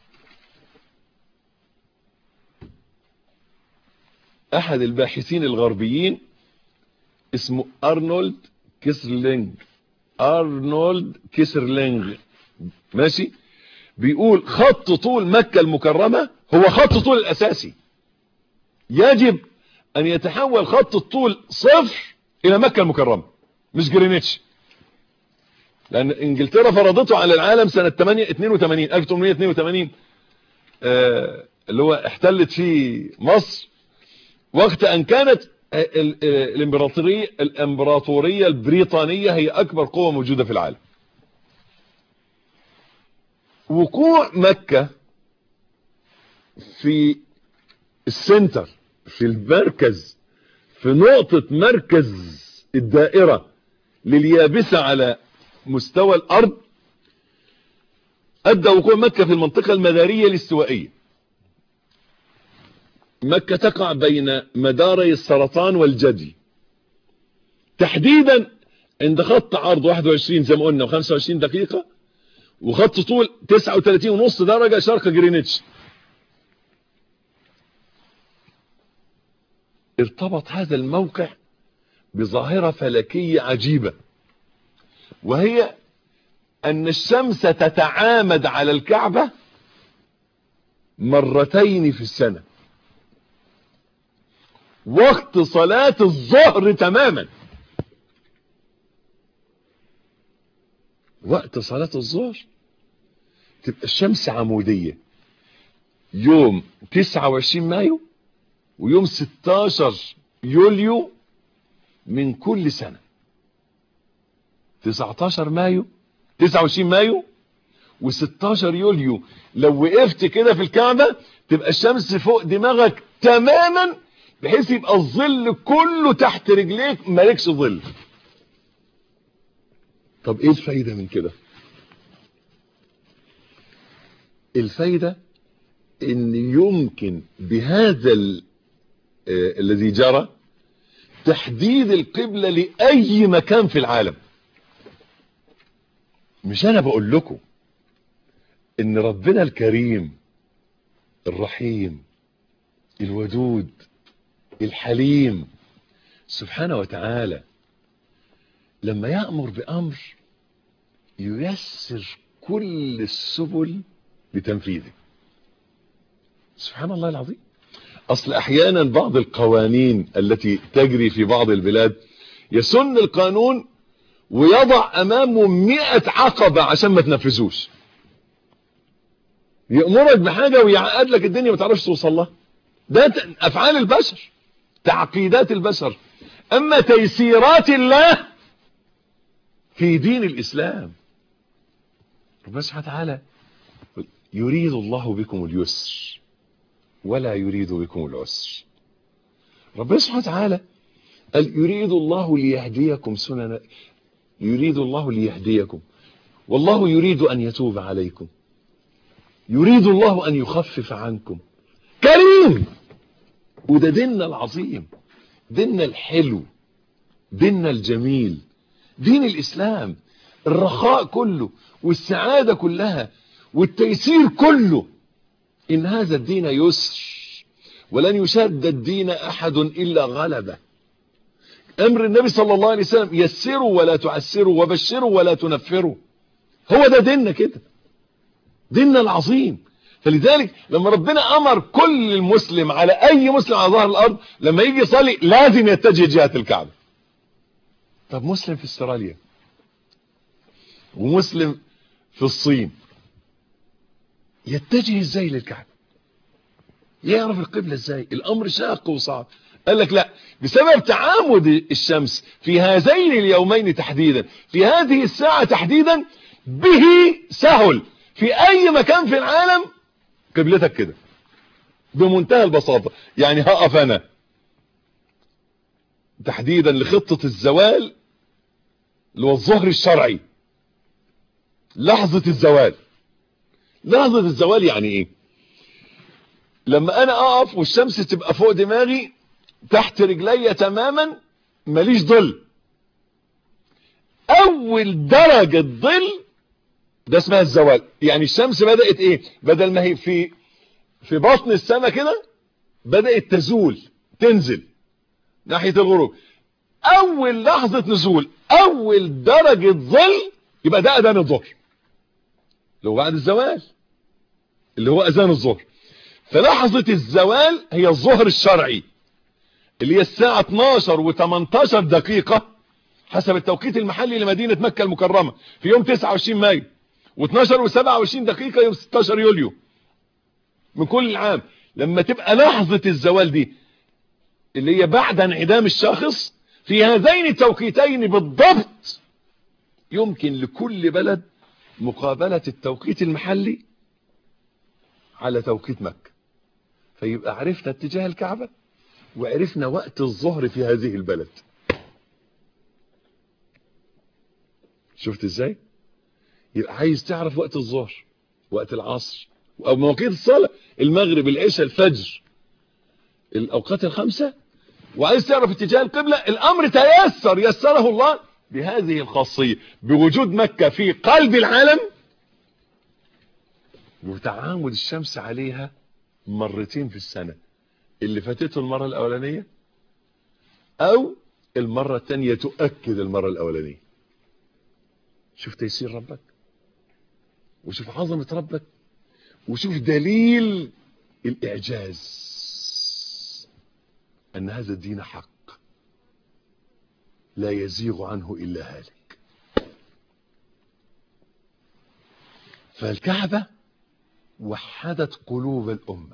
احد الباحثين الغربيين اسمه ارنولد كيسرلينج ارنولد كيسرلينج ماشي بيقول خط طول مكة المكرمة هو خط طول الاساسي يجب ان يتحول خط الطول صفر الى مكة المكرمة مش جرينتش لان انجلترا فرضته على العالم سنة 8 82 1882 آه اللي هو احتلت فيه مصر وقت ان كانت الامبراطورية الامبراطورية البريطانية هي اكبر قوة موجودة في العالم وقوع مكة في السنتر في المركز في نقطة مركز الدائرة لليابسة على مستوى الارض ادى وقوع مكة في المنطقة المدارية الاستوائية مكة تقع بين مداري السرطان والجدي تحديدا عند خط عرض 21 زي ما قلنا و25 دقيقة وخط طول 39 ونص درجة شرق جرينتش ارتبط هذا الموقع بظاهرة فلكية عجيبة وهي ان الشمس تتعامد على الكعبة مرتين في السنة وقت صلاة الظهر تماما وقت صلاة الظهر تبقى الشمس عمودية يوم 29 مايو ويوم 16 يوليو من كل سنة 19 مايو 29 مايو و16 يوليو لو وقفت كده في الكعبة تبقى الشمس فوق دماغك تماما بحيث يبقى الظل كله تحت رجليك مالكش ظل طب ايه الفايدة من كده الفايدة ان يمكن بهذا آه الذي جرى تحديد القبلة لأي مكان في العالم مش انا بقول لكم ان ربنا الكريم الرحيم الودود الحليم سبحانه وتعالى لما يأمر بأمر ييسر كل السبل لتنفيذه سبحان الله العظيم أصل أحيانا بعض القوانين التي تجري في بعض البلاد يسن القانون ويضع أمامه مئة عقبة عشان ما تنفذوش يأمرك بحاجة ويعقد لك الدنيا ما تعرفش توصل لها ده أفعال البشر تعقيدات البشر أما تيسيرات الله في دين الإسلام ربنا سبحانه وتعالى يريد الله بكم اليسر ولا يريد بكم العسر ربنا سبحانه وتعالى قال يريد الله ليهديكم سنن يريد الله ليهديكم والله يريد أن يتوب عليكم يريد الله أن يخفف عنكم كريم وده ديننا العظيم ديننا الحلو ديننا الجميل دين الإسلام الرخاء كله والسعادة كلها والتيسير كله إن هذا الدين يسر ولن يشد الدين أحد إلا غلبه أمر النبي صلى الله عليه وسلم يسروا ولا تعسروا وبشروا ولا تنفروا هو ده ديننا كده ديننا العظيم فلذلك لما ربنا أمر كل المسلم على أي مسلم على ظهر الأرض لما يجي يصلي لازم يتجه جهة الكعبة طب مسلم في استراليا ومسلم في الصين يتجه ازاي للكعبة يعرف القبلة ازاي الامر شاق وصعب قال لك لا بسبب تعامد الشمس في هذين اليومين تحديدا في هذه الساعة تحديدا به سهل في اي مكان في العالم قبلتك كده بمنتهى البساطة يعني هقف انا تحديدا لخطة الزوال اللي هو الظهر الشرعي لحظة الزوال لحظة الزوال يعني ايه لما انا اقف والشمس تبقى فوق دماغي تحت رجلي تماما ماليش ظل اول درجة ظل ده اسمها الزوال يعني الشمس بدأت ايه بدل ما هي في في بطن السماء كده بدأت تزول تنزل ناحية الغروب اول لحظة نزول اول درجة ظل يبقى ده اذان الظهر اللي هو بعد الزوال اللي هو اذان الظهر فلحظة الزوال هي الظهر الشرعي اللي هي الساعة 12 و18 دقيقة حسب التوقيت المحلي لمدينة مكة المكرمة في يوم 29 مايو و12 و27 دقيقة يوم 16 يوليو من كل العام لما تبقى لحظة الزوال دي اللي هي بعد انعدام الشخص في هذين التوقيتين بالضبط يمكن لكل بلد مقابلة التوقيت المحلي على توقيت مكة فيبقى عرفنا اتجاه الكعبة وعرفنا وقت الظهر في هذه البلد شفت ازاي يبقى عايز تعرف وقت الظهر وقت العصر او مواقيت الصلاة المغرب العشاء الفجر الاوقات الخمسة وعايز تعرف اتجاه القبلة الامر تيسر يسره الله بهذه الخاصية بوجود مكة في قلب العالم وتعامد الشمس عليها مرتين في السنة اللي فاتته المرة الاولانية او المرة الثانية تؤكد المرة الاولانية شوف تيسير ربك وشوف عظمة ربك وشوف دليل الاعجاز ان هذا الدين حق لا يزيغ عنه الا هالك فالكعبة وحدت قلوب الامة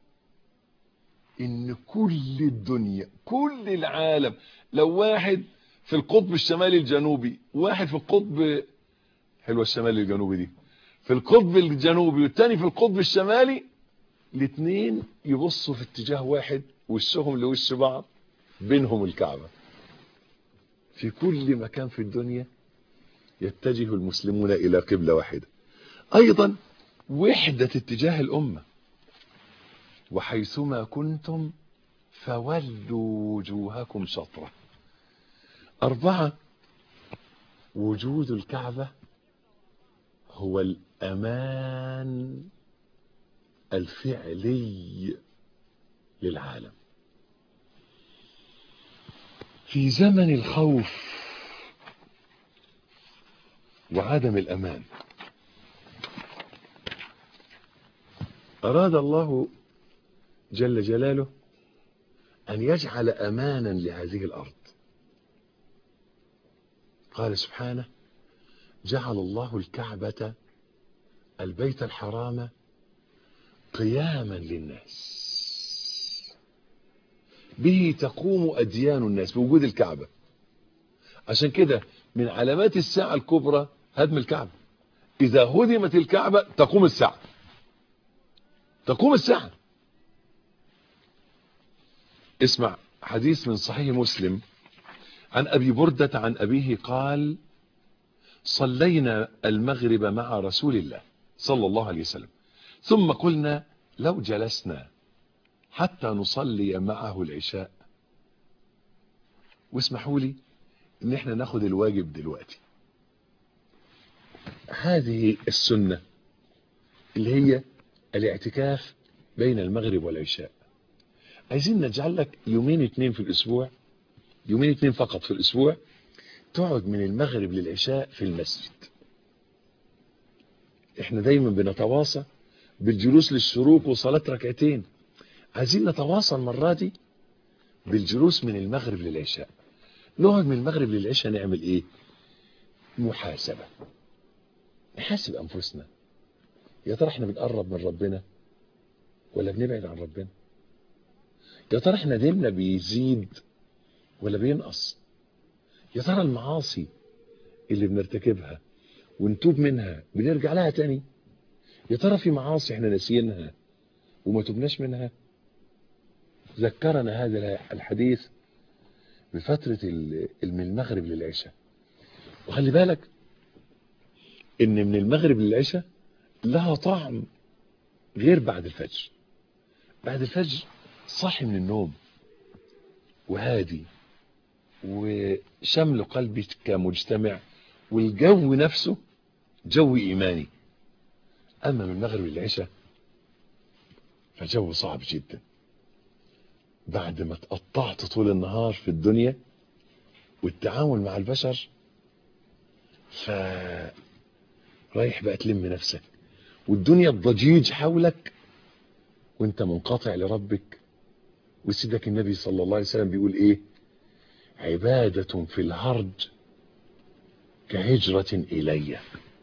ان كل الدنيا كل العالم لو واحد في القطب الشمالي الجنوبي واحد في القطب حلوة الشمالي الجنوبي دي في القطب الجنوبي والتاني في القطب الشمالي الاثنين يبصوا في اتجاه واحد وشهم لوش بعض بينهم الكعبة في كل مكان في الدنيا يتجه المسلمون الى قبلة واحدة ايضا وحدة اتجاه الامة وحيثما كنتم فولوا وجوهكم شطرة اربعة وجود الكعبة هو الامان الفعلي للعالم في زمن الخوف وعدم الامان اراد الله جل جلاله ان يجعل امانا لهذه الارض قال سبحانه جعل الله الكعبة البيت الحرام قياما للناس به تقوم أديان الناس بوجود الكعبة عشان كده من علامات الساعة الكبرى هدم الكعبة إذا هدمت الكعبة تقوم الساعة تقوم الساعة اسمع حديث من صحيح مسلم عن أبي بردة عن أبيه قال صلينا المغرب مع رسول الله صلى الله عليه وسلم ثم قلنا لو جلسنا حتى نصلي معه العشاء واسمحوا لي ان احنا ناخد الواجب دلوقتي هذه السنة اللي هي الاعتكاف بين المغرب والعشاء عايزين نجعل لك يومين اتنين في الاسبوع يومين اتنين فقط في الاسبوع تقعد من المغرب للعشاء في المسجد احنا دايما بنتواصى بالجلوس للشروق وصلاة ركعتين عايزين نتواصى المرة دي بالجلوس من المغرب للعشاء نقعد من المغرب للعشاء نعمل ايه محاسبة نحاسب انفسنا يا ترى احنا بنقرب من ربنا ولا بنبعد عن ربنا يا ترى احنا ديننا بيزيد ولا بينقص يا ترى المعاصي اللي بنرتكبها ونتوب منها بنرجع لها تاني يا ترى في معاصي احنا ناسيينها وما تبناش منها ذكرنا هذا الحديث بفترة من المغرب للعشاء وخلي بالك ان من المغرب للعشاء لها طعم غير بعد الفجر بعد الفجر صاحي من النوم وهادي وشمل قلبي كمجتمع والجو نفسه جو إيماني أما من المغرب للعشاء فجو صعب جدا بعد ما تقطعت طول النهار في الدنيا والتعامل مع البشر ف رايح بقى تلم نفسك والدنيا الضجيج حولك وانت منقطع لربك وسيدك النبي صلى الله عليه وسلم بيقول ايه عبادة في الهرج كهجرة إلي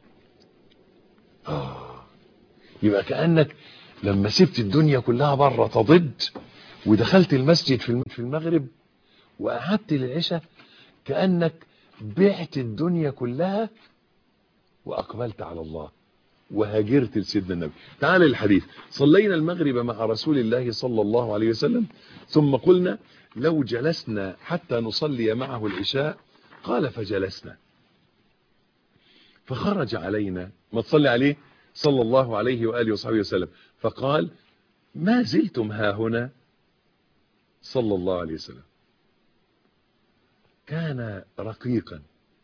آه يبقى كأنك لما سبت الدنيا كلها بره تضج ودخلت المسجد في المغرب وقعدت للعشاء كأنك بعت الدنيا كلها وأقبلت على الله وهاجرت لسيدنا النبي تعال الحديث صلينا المغرب مع رسول الله صلى الله عليه وسلم ثم قلنا لو جلسنا حتى نصلي معه العشاء قال فجلسنا فخرج علينا ما تصلي عليه صلى الله عليه وآله وصحبه وسلم فقال ما زلتم ها هنا صلى الله عليه وسلم كان رقيقا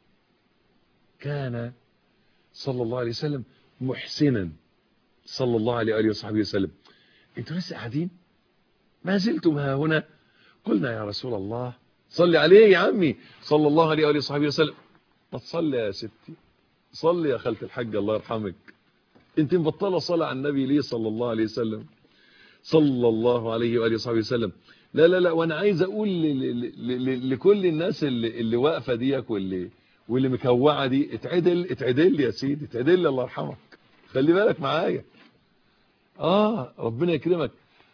كان صلى الله عليه وسلم محسنا صلى الله عليه وآله وصحبه وسلم انتوا لسه قاعدين ما زلتم ها هنا قلنا يا رسول الله صلي عليه يا عمي صلى الله عليه وآله وصحبه وسلم ما تصلي يا ستي صلي يا خالة الحاج الله يرحمك انت مبطلة صلاة على النبي ليه صلى الله عليه وسلم صلى الله عليه وآله وصحبه وسلم لا لا لا وانا عايز اقول لكل الناس اللي, اللي واقفة ديك واللي واللي مكوعة دي اتعدل اتعدل يا سيدي اتعدل الله يرحمك خلي بالك معايا اه ربنا يكرمك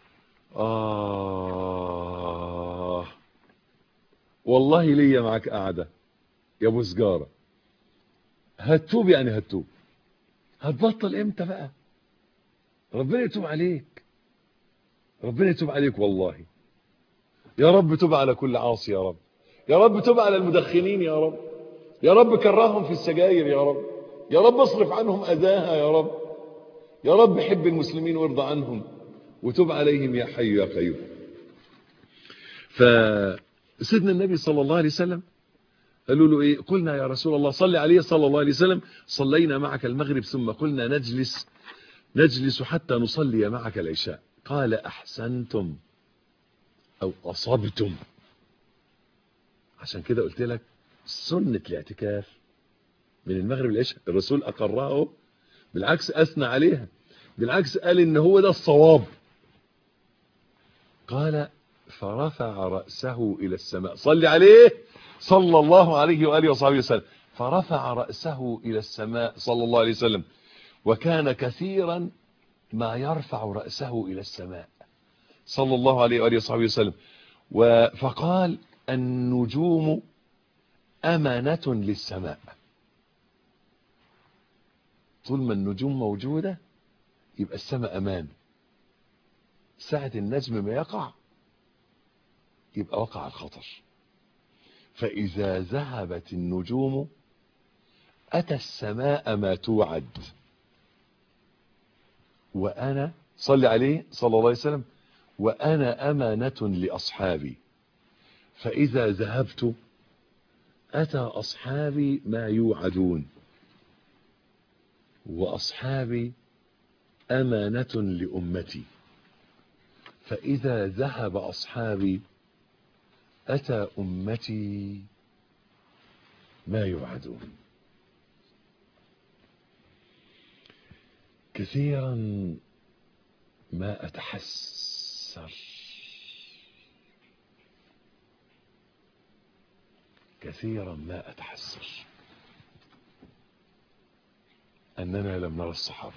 آه والله ليا معاك قاعدة يا ابو سجارة هتوب يعني هتوب هتبطل امتى بقى ربنا يتوب عليك ربنا يتوب عليك والله يا رب توب على كل عاصي يا رب يا رب توب على المدخنين يا رب يا رب كرههم في السجاير يا رب يا رب اصرف عنهم اذاها يا رب يا رب حب المسلمين وارضى عنهم وتب عليهم يا حي يا قيوم فسيدنا النبي صلى الله عليه وسلم قالوا له ايه قلنا يا رسول الله صلي عليه صلى الله عليه وسلم صلينا معك المغرب ثم قلنا نجلس نجلس حتى نصلي معك العشاء قال احسنتم او اصبتم عشان كده قلت لك سنة الاعتكاف من المغرب للعشاء الرسول اقرها بالعكس اثنى عليها بالعكس قال ان هو ده الصواب قال فرفع رأسه إلى السماء صلي عليه صلى الله عليه وآله وصحبه وسلم فرفع رأسه إلى السماء صلى الله عليه وسلم وكان كثيرا ما يرفع رأسه إلى السماء صلى الله عليه وآله وصحبه وسلم فقال النجوم أمانة للسماء طول ما النجوم موجودة يبقى السماء أمان ساعة النجم ما يقع يبقى وقع الخطر فإذا ذهبت النجوم أتى السماء ما توعد وأنا صلي عليه صلى الله عليه وسلم وأنا أمانة لأصحابي فإذا ذهبت أتى أصحابي ما يوعدون وأصحابي أمانة لأمتي فإذا ذهب أصحابي أتى أمتي ما يوعدون كثيرا ما أتحسر كثيرا ما أتحسر أننا لم نرى الصحابة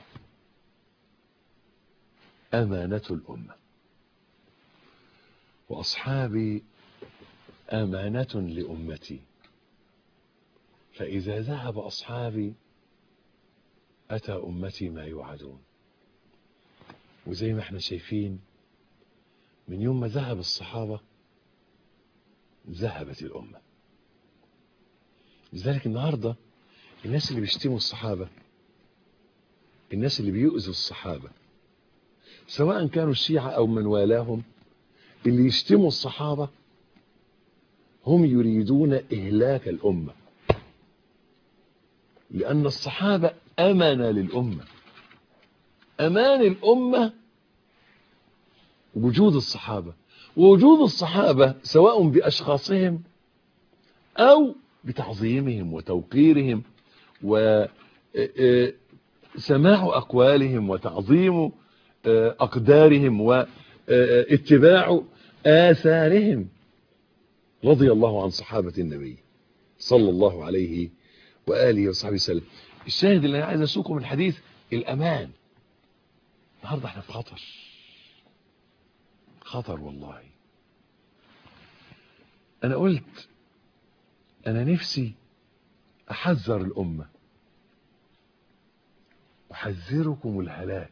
أمانة الأمة وأصحابي أمانة لأمتي فإذا ذهب أصحابي أتى أمتي ما يوعدون وزي ما احنا شايفين من يوم ما ذهب الصحابة ذهبت الأمة لذلك النهاردة الناس اللي بيشتموا الصحابة الناس اللي بيؤذوا الصحابة سواء كانوا الشيعة أو من والاهم اللي يشتموا الصحابة هم يريدون إهلاك الأمة لأن الصحابة أمانة للأمة أمان الأمة وجود الصحابة ووجود الصحابة سواء بأشخاصهم أو بتعظيمهم وتوقيرهم وسماع أقوالهم وتعظيم أقدارهم واتباع آثارهم رضي الله عن صحابة النبي صلى الله عليه وآله وصحبه وسلم الشاهد اللي أنا عايز أسوقه من الحديث الأمان النهاردة احنا في خطر خطر والله أنا قلت أنا نفسي أحذر الأمة أحذركم الهلاك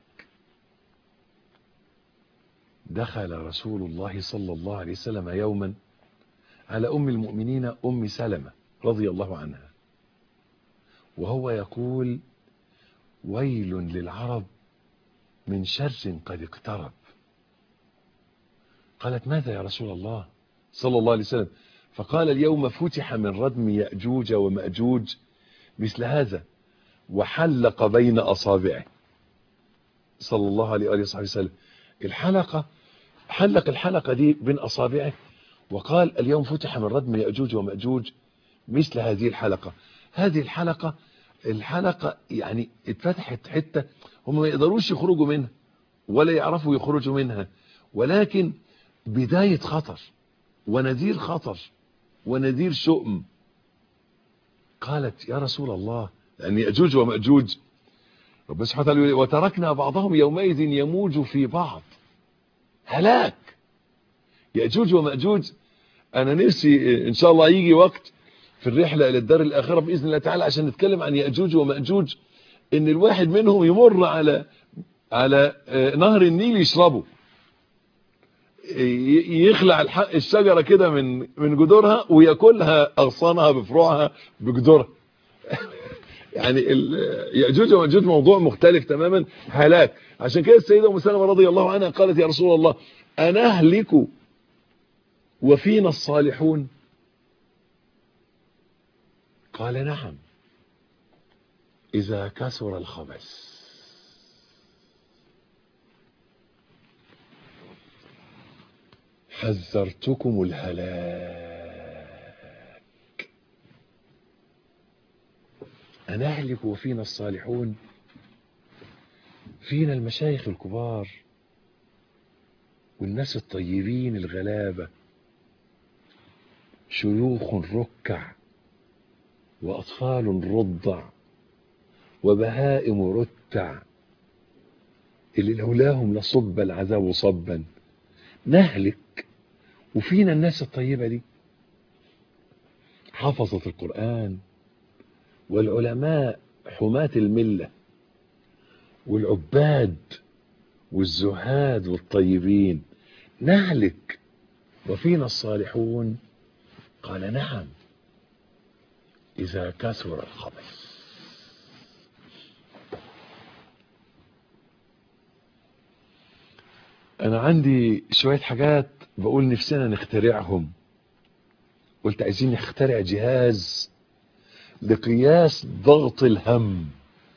دخل رسول الله صلى الله عليه وسلم يوما على أم المؤمنين أم سلمة رضي الله عنها وهو يقول ويل للعرب من شر قد اقترب قالت ماذا يا رسول الله صلى الله عليه وسلم فقال اليوم فتح من ردم يأجوج ومأجوج مثل هذا وحلق بين أصابعه صلى الله عليه وآله وصحبه وسلم الحلقة حلق الحلقة دي بين أصابعه وقال اليوم فتح من ردم يأجوج ومأجوج مثل هذه الحلقة هذه الحلقة الحلقة يعني اتفتحت حتة هم ما يقدروش يخرجوا منها ولا يعرفوا يخرجوا منها ولكن بداية خطر ونذير خطر ونذير شؤم قالت يا رسول الله يعني يأجوج ومأجوج رب سبحانه وتعالى وتركنا بعضهم يومئذ يموج في بعض هلاك يأجوج ومأجوج أنا نفسي إن شاء الله يجي وقت في الرحلة إلى الدار الآخرة بإذن الله تعالى عشان نتكلم عن يأجوج ومأجوج إن الواحد منهم يمر على على نهر النيل يشربه يخلع الشجرة كده من من جذورها وياكلها أغصانها بفروعها بجذورها يعني يأجوج ومأجوج موضوع مختلف تماما هلاك عشان كده السيدة أم سلمة رضي الله عنها قالت يا رسول الله أنهلك وفينا الصالحون قال نعم إذا كثر الخبث حذرتكم الهلاك أنهلك وفينا الصالحون فينا المشايخ الكبار والناس الطيبين الغلابة شيوخ ركع وأطفال رضع وبهائم رتع اللي لولاهم لصب العذاب صبا نهلك وفينا الناس الطيبة دي حفظة القرآن والعلماء حماة الملة والعباد والزهاد والطيبين نهلك وفينا الصالحون قال نعم إذا كثر الخبث أنا عندي شوية حاجات بقول نفسنا نخترعهم قلت عايزين نخترع جهاز لقياس ضغط الهم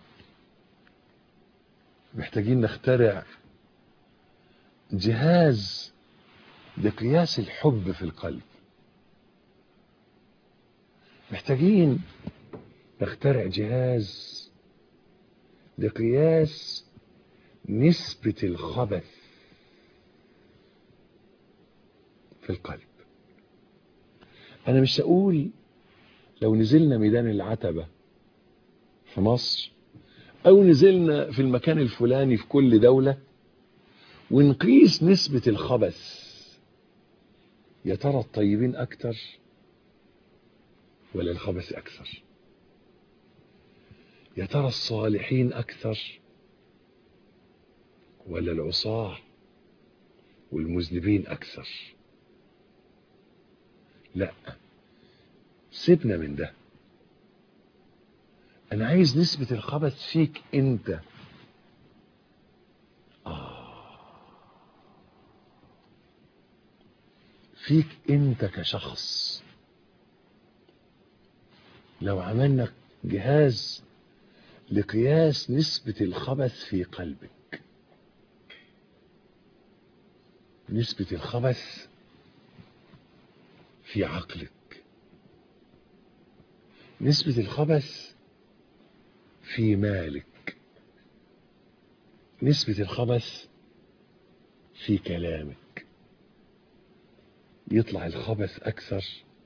محتاجين نخترع جهاز لقياس الحب في القلب محتاجين نخترع جهاز لقياس نسبة الخبث في القلب انا مش هقول لو نزلنا ميدان العتبة في مصر او نزلنا في المكان الفلاني في كل دولة ونقيس نسبة الخبث يا ترى الطيبين اكتر ولا الخبث اكثر يا ترى الصالحين اكثر ولا العصاة والمذنبين اكثر لا سيبنا من ده انا عايز نسبة الخبث فيك انت فيك انت كشخص لو عملنا جهاز لقياس نسبة الخبث في قلبك نسبة الخبث في عقلك نسبة الخبث في مالك نسبة الخبث في كلامك يطلع الخبث أكثر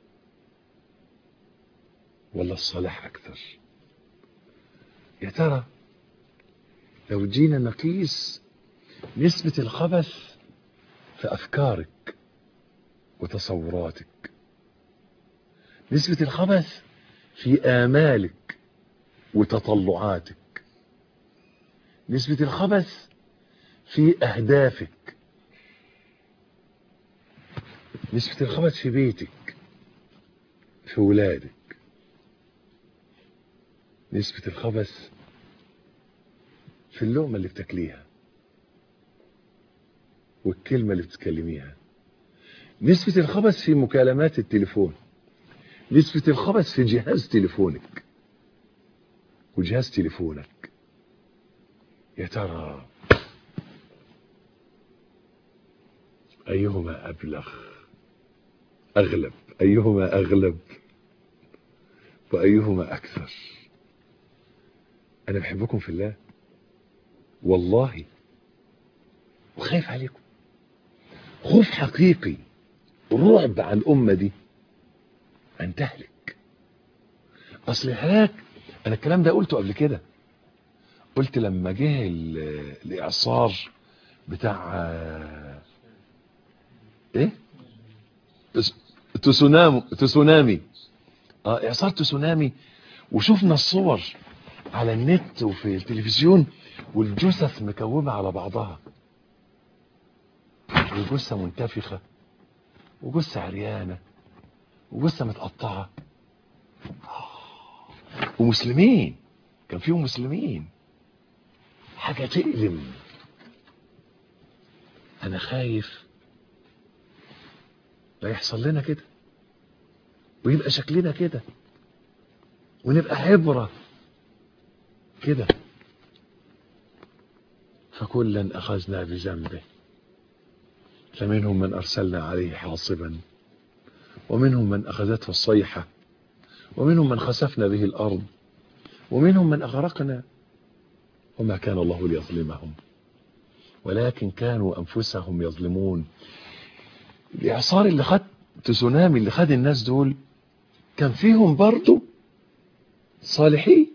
ولا الصلاح أكثر يا ترى لو جينا نقيس نسبة الخبث في أفكارك وتصوراتك نسبة الخبث في آمالك وتطلعاتك نسبة الخبث في أهدافك نسبة الخبث في بيتك في ولادك نسبة الخبث في اللقمة اللي بتاكليها والكلمة اللي بتتكلميها نسبة الخبث في مكالمات التليفون نسبة الخبث في جهاز تليفونك وجهاز تليفونك يا ترى أيهما أبلغ أغلب أيهما أغلب وأيهما أكثر أنا بحبكم في الله والله وخايف عليكم خوف حقيقي رعب عن الأمة دي أن تهلك أصل هلاك أنا الكلام ده قلته قبل كده قلت لما جه ال- الإعصار بتاع آه، إيه تس- تسونامي تسونامي اه إعصار تسونامي وشفنا الصور على النت وفي التلفزيون والجثث مكومة على بعضها وجثة منتفخة وجثة عريانة وجثة متقطعة ومسلمين كان فيهم مسلمين حاجة تألم أنا خايف لا يحصل لنا كده ويبقى شكلنا كده ونبقى عبرة كده فكلا أخذنا بذنبه فمنهم من أرسلنا عليه حاصبا ومنهم من أخذته الصيحة ومنهم من خسفنا به الأرض ومنهم من أغرقنا وما كان الله ليظلمهم ولكن كانوا أنفسهم يظلمون الإعصار اللي خد تسونامي اللي خد الناس دول كان فيهم برضو صالحين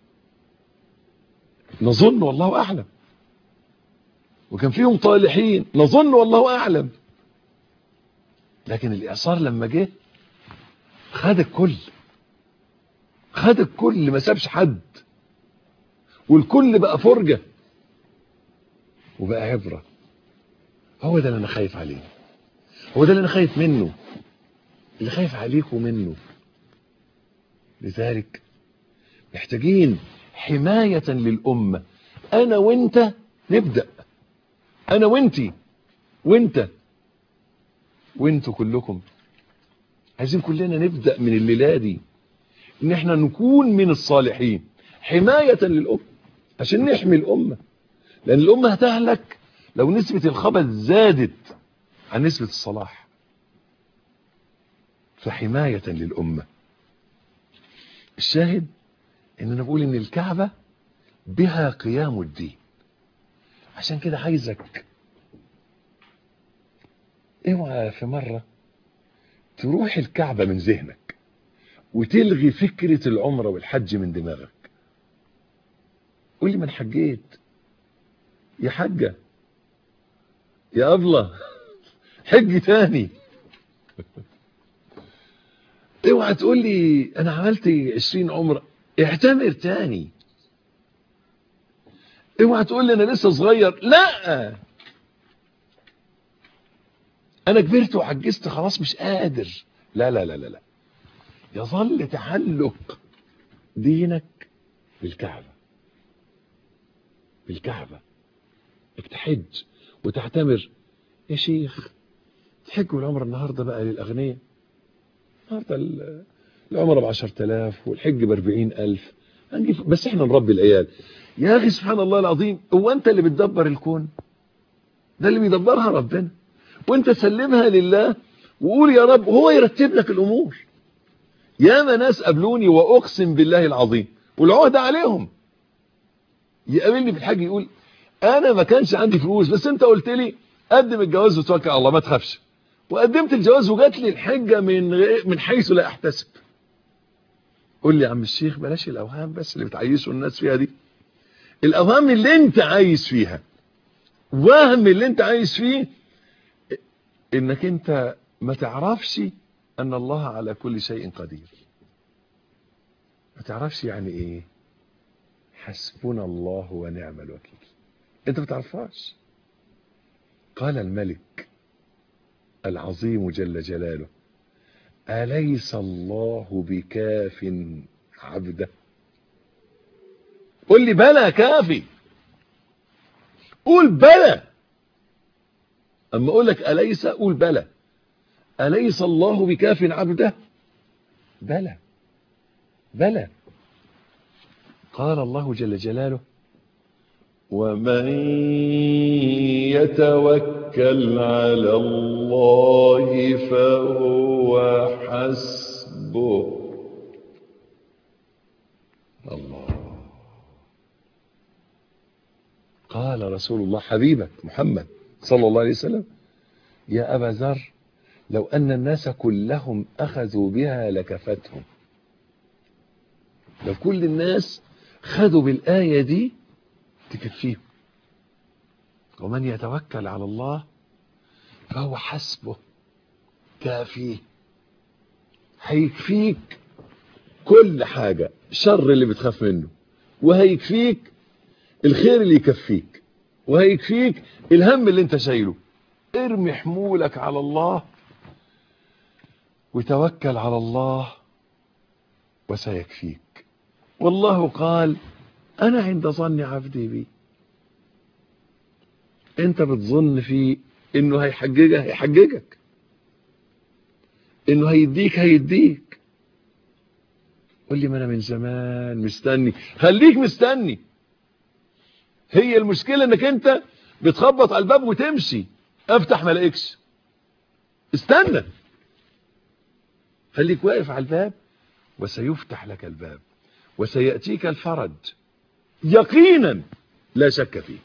نظن والله أعلم وكان فيهم طالحين نظن والله أعلم لكن الإعصار لما جه خد الكل خد الكل ما سابش حد والكل بقى فرجة وبقى عبرة هو ده اللي أنا خايف عليه هو ده اللي أنا خايف منه اللي خايف عليكم منه لذلك محتاجين حماية للأمة أنا وأنت نبدأ أنا وأنتي وأنت وأنتوا كلكم عايزين كلنا نبدأ من الليلة دي إن إحنا نكون من الصالحين حماية للأمة عشان نحمي الأمة لأن الأمة هتهلك لو نسبة الخبث زادت عن نسبة الصلاح فحماية للأمة الشاهد ان انا بقول ان الكعبة بها قيام الدين عشان كده عايزك اوعى في مرة تروح الكعبة من ذهنك وتلغي فكرة العمرة والحج من دماغك قول لي من حجيت يا حجة يا أبلة حج تاني اوعى تقول لي انا عملت 20 عمره اعتمر تاني اوعى تقول لي انا لسه صغير لا انا كبرت وعجزت خلاص مش قادر لا لا لا لا لا يظل تعلق دينك بالكعبة بالكعبة انك تحج وتعتمر يا شيخ تحج والعمر النهاردة بقى للأغنياء النهاردة ال- العمر بعشر تلاف والحج باربعين ألف هنجيب بس احنا نربي العيال يا أخي سبحان الله العظيم هو أنت اللي بتدبر الكون ده اللي بيدبرها ربنا وانت سلمها لله وقول يا رب وهو يرتب لك الأمور ياما ناس قابلوني وأقسم بالله العظيم والعهد عليهم يقابلني في الحج يقول انا ما كانش عندي فلوس بس انت قلت لي قدم الجواز وتوكل على الله ما تخافش وقدمت الجواز وجات لي الحجه من غير- من حيث لا احتسب قول لي يا عم الشيخ بلاش الاوهام بس اللي بتعيشوا الناس فيها دي الاوهام اللي انت عايز فيها وهم اللي انت عايز فيه انك انت ما تعرفش ان الله على كل شيء قدير ما تعرفش يعني ايه حسبنا الله ونعم الوكيل انت ما تعرفهاش قال الملك العظيم جل جلاله أليس الله بكاف عبده قل لي بلى كافي قول بلى أما أقول لك أليس قول بلى أليس الله بكاف عبده بلى بلى قال الله جل جلاله ومن يتوكل على الله فهو حسبه الله قال رسول الله حبيبك محمد صلى الله عليه وسلم يا أبا ذر لو أن الناس كلهم أخذوا بها لكفتهم لو كل الناس خدوا بالآية دي تكفيهم ومن يتوكل على الله فهو حسبه كافيه هيكفيك كل حاجة شر اللي بتخاف منه وهيكفيك الخير اللي يكفيك وهيكفيك الهم اللي انت شايله ارمي حمولك على الله وتوكل على الله وسيكفيك والله قال انا عند ظن عبدي بي انت بتظن فيه انه هيحججك هيحججك انه هيديك هيديك قول لي ما انا من زمان مستني خليك مستني هي المشكلة انك انت بتخبط على الباب وتمشي افتح ما الاقيكش استنى خليك واقف على الباب وسيفتح لك الباب وسيأتيك الفرج يقينا لا شك فيه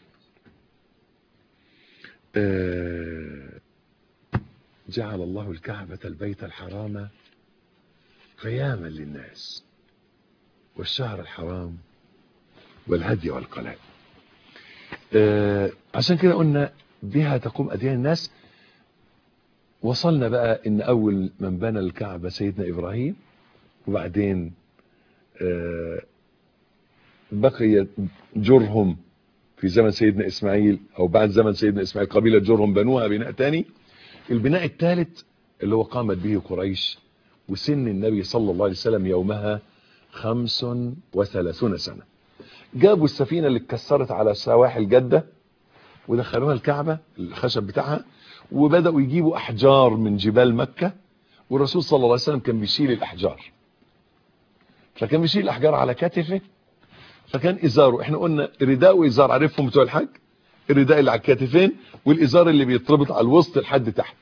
آه، جعل الله الكعبة البيت الحرام قياما للناس والشهر الحرام والهدي والقلائد آه، عشان كده قلنا بها تقوم أديان الناس وصلنا بقى ان اول من بنى الكعبة سيدنا ابراهيم وبعدين آه، بقي جرهم في زمن سيدنا اسماعيل او بعد زمن سيدنا اسماعيل قبيلة جرهم بنوها بناء تاني البناء الثالث اللي هو قامت به قريش وسن النبي صلى الله عليه وسلم يومها خمس وثلاثون سنة جابوا السفينة اللي اتكسرت على سواحل جدة ودخلوها الكعبة الخشب بتاعها وبدأوا يجيبوا أحجار من جبال مكة والرسول صلى الله عليه وسلم كان بيشيل الأحجار فكان بيشيل الأحجار على كتفه فكان إزاره احنا قلنا رداء وإزار عارفهم بتوع الحج الرداء اللي على الكتفين والإزار اللي بيتربط على الوسط لحد تحت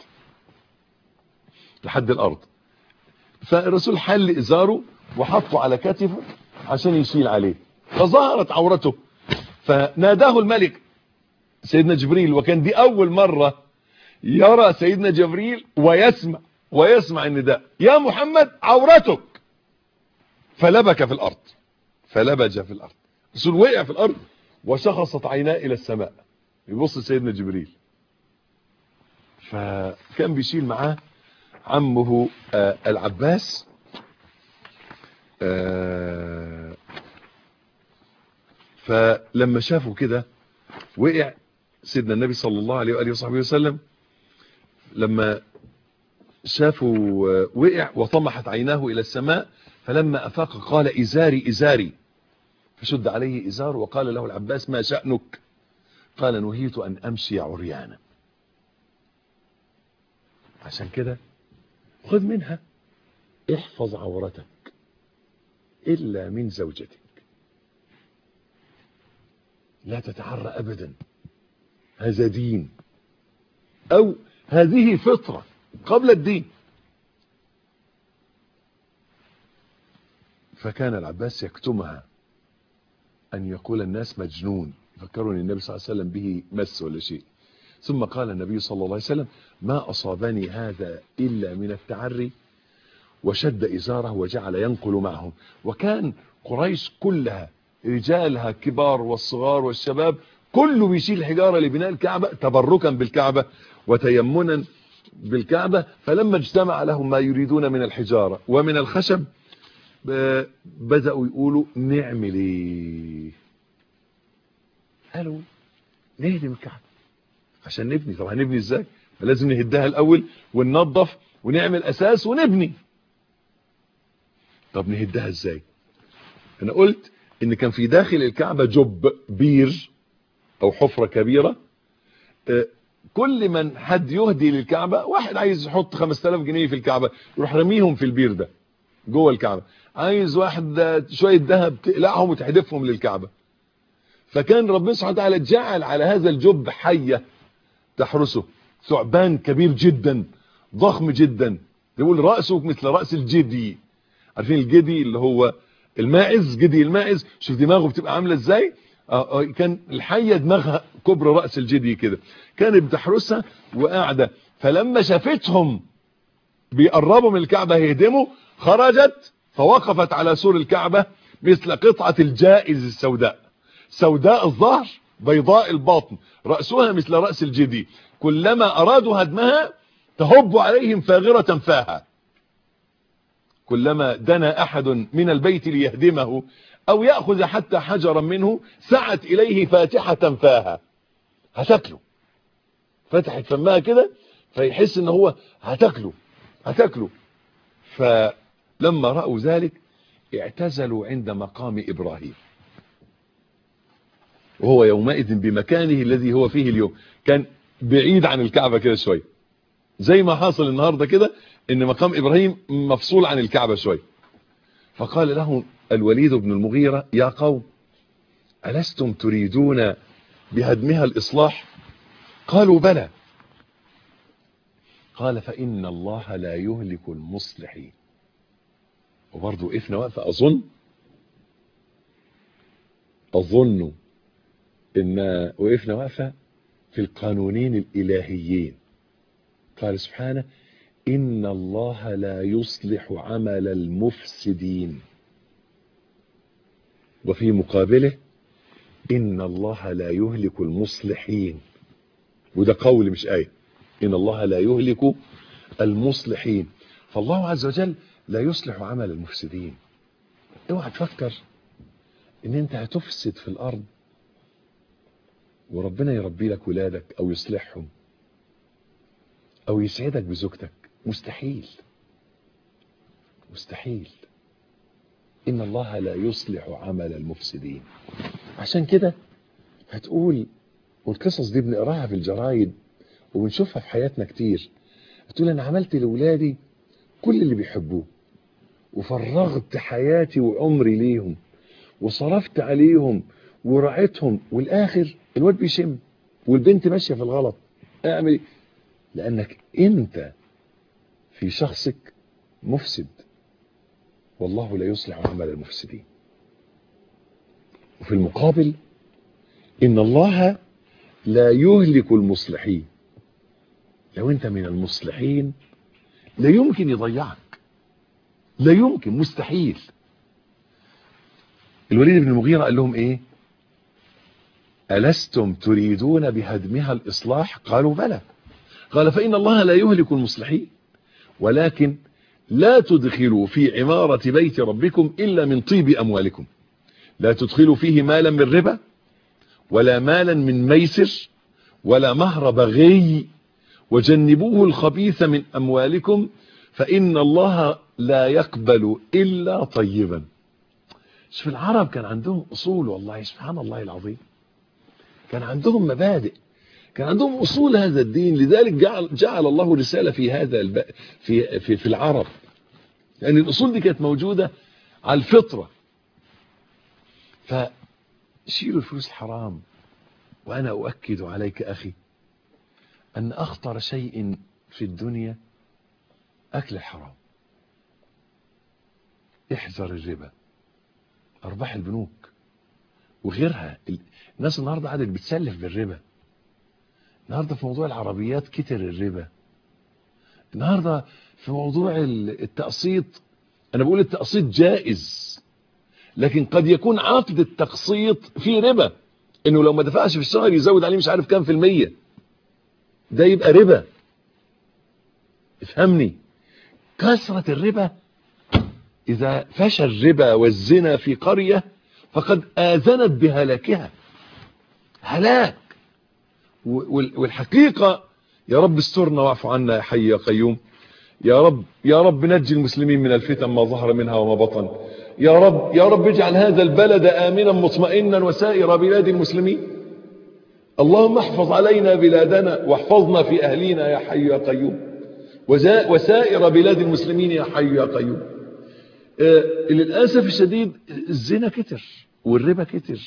لحد الأرض فالرسول حل إزاره وحطه على كتفه عشان يشيل عليه فظهرت عورته فناداه الملك سيدنا جبريل وكان دي أول مرة يرى سيدنا جبريل ويسمع ويسمع النداء يا محمد عورتك فلبك في الأرض فلبج في الأرض الرسول وقع في الأرض وشخصت عيناه إلى السماء يبص سيدنا جبريل فكان بيشيل معاه عمه آه العباس آه فلما شافه كده وقع سيدنا النبي صلى الله عليه وآله وصحبه وسلم لما شافوا وقع وطمحت عيناه إلى السماء فلما أفاق قال إزاري إزاري فشد عليه إزار وقال له العباس ما شأنك قال نهيت أن أمشي عريانا عشان كده خذ منها احفظ عورتك إلا من زوجتك لا تتعرى أبدا هذا دين أو هذه فطرة قبل الدين فكان العباس يكتمها أن يقول الناس مجنون فكروا أن النبي صلى الله عليه وسلم به مس ولا شيء ثم قال النبي صلى الله عليه وسلم ما أصابني هذا إلا من التعري وشد إزاره وجعل ينقل معهم وكان قريش كلها رجالها كبار والصغار والشباب كله بيشيل حجارة لبناء الكعبة تبركا بالكعبة وتيمنا بالكعبة فلما اجتمع لهم ما يريدون من الحجارة ومن الخشب بدأوا يقولوا نعمل ايه قالوا نهدم الكعبة عشان نبني طب هنبني ازاي لازم نهدها الاول وننظف ونعمل اساس ونبني طب نهدها ازاي انا قلت ان كان في داخل الكعبة جب بير او حفرة كبيرة كل من حد يهدي للكعبة واحد عايز يحط 5000 جنيه في الكعبة يروح رميهم في البير ده جوه الكعبة عايز واحد شوية ذهب تقلعهم وتحدفهم للكعبة فكان ربنا سبحانه وتعالى جعل على هذا الجب حية تحرسه ثعبان كبير جدا ضخم جدا يقول رأسه مثل رأس الجدي عارفين الجدي اللي هو الماعز جدي الماعز شوف دماغه بتبقى عاملة ازاي آه كان الحية دماغها كبر رأس الجدي كده كانت بتحرسها وقاعدة فلما شافتهم بيقربوا من الكعبة هيهدموا خرجت فوقفت على سور الكعبة مثل قطعة الجائز السوداء سوداء الظهر بيضاء الباطن رأسها مثل رأس الجدي كلما أرادوا هدمها تهب عليهم فاغرة فاها كلما دنا أحد من البيت ليهدمه أو يأخذ حتى حجرا منه سعت إليه فاتحة فاها هتاكله فتحت فمها كده فيحس ان هو هتاكله هتاكله فلما رأوا ذلك اعتزلوا عند مقام إبراهيم وهو يومئذ بمكانه الذي هو فيه اليوم كان بعيد عن الكعبة كده شوية زي ما حاصل النهاردة كده ان مقام إبراهيم مفصول عن الكعبة شوية فقال له الوليد بن المغيرة يا قوم ألستم تريدون بهدمها الإصلاح قالوا بلى قال فإن الله لا يهلك المصلحين وبرضه وقفنا وقفة أظن أظن إن وقفنا وقفة في القانونين الإلهيين قال سبحانه إن الله لا يصلح عمل المفسدين وفي مقابله إن الله لا يهلك المصلحين وده قول مش آية إن الله لا يهلك المصلحين فالله عز وجل لا يصلح عمل المفسدين اوعى تفكر ان انت هتفسد في الارض وربنا يربي لك ولادك او يصلحهم او يسعدك بزوجتك مستحيل مستحيل ان الله لا يصلح عمل المفسدين عشان كده هتقول والقصص دي بنقراها في الجرايد وبنشوفها في حياتنا كتير هتقول انا عملت لاولادي كل اللي بيحبوه وفرغت حياتي وعمري ليهم وصرفت عليهم ورعيتهم والاخر الواد بيشم والبنت ماشيه في الغلط اعمل ايه لانك انت في شخصك مفسد والله لا يصلح عمل المفسدين وفي المقابل ان الله لا يهلك المصلحين لو انت من المصلحين لا يمكن يضيعك لا يمكن مستحيل الوليد بن المغيرة قال لهم ايه ألستم تريدون بهدمها الإصلاح قالوا بلى قال فإن الله لا يهلك المصلحين ولكن لا تدخلوا في عمارة بيت ربكم إلا من طيب أموالكم لا تدخلوا فيه مالا من ربا ولا مالا من ميسر ولا مهر بغي وجنبوه الخبيث من أموالكم فإن الله لا يقبل إلا طيبا شوف العرب كان عندهم أصول والله سبحان الله العظيم كان عندهم مبادئ كان عندهم أصول هذا الدين لذلك جعل, جعل الله رسالة في هذا الب... في, في, في العرب لأن يعني الأصول دي كانت موجودة على الفطرة فشيلوا الفلوس الحرام وأنا أؤكد عليك أخي أن أخطر شيء في الدنيا أكل الحرام احذر الربا أرباح البنوك وغيرها الناس النهاردة عادت بتسلف بالربا النهاردة في موضوع العربيات كتر الربا النهاردة في موضوع التقسيط أنا بقول التقسيط جائز لكن قد يكون عقد التقسيط فيه ربا انه لو ما دفعش في الشهر يزود عليه مش عارف كام في المية ده يبقى ربا افهمني كثرة الربا اذا فشى الربا والزنا في قرية فقد آذنت بهلاكها هلاك والحقيقة يا رب استرنا واعف عنا يا حي يا قيوم يا رب يا رب نجي المسلمين من الفتن ما ظهر منها وما بطن يا رب يا رب اجعل هذا البلد آمنا مطمئنا وسائر بلاد المسلمين اللهم احفظ علينا بلادنا واحفظنا في أهلينا يا حي يا قيوم وسائر بلاد المسلمين يا حي يا قيوم آه للأسف الشديد الزنا كتر والربا كتر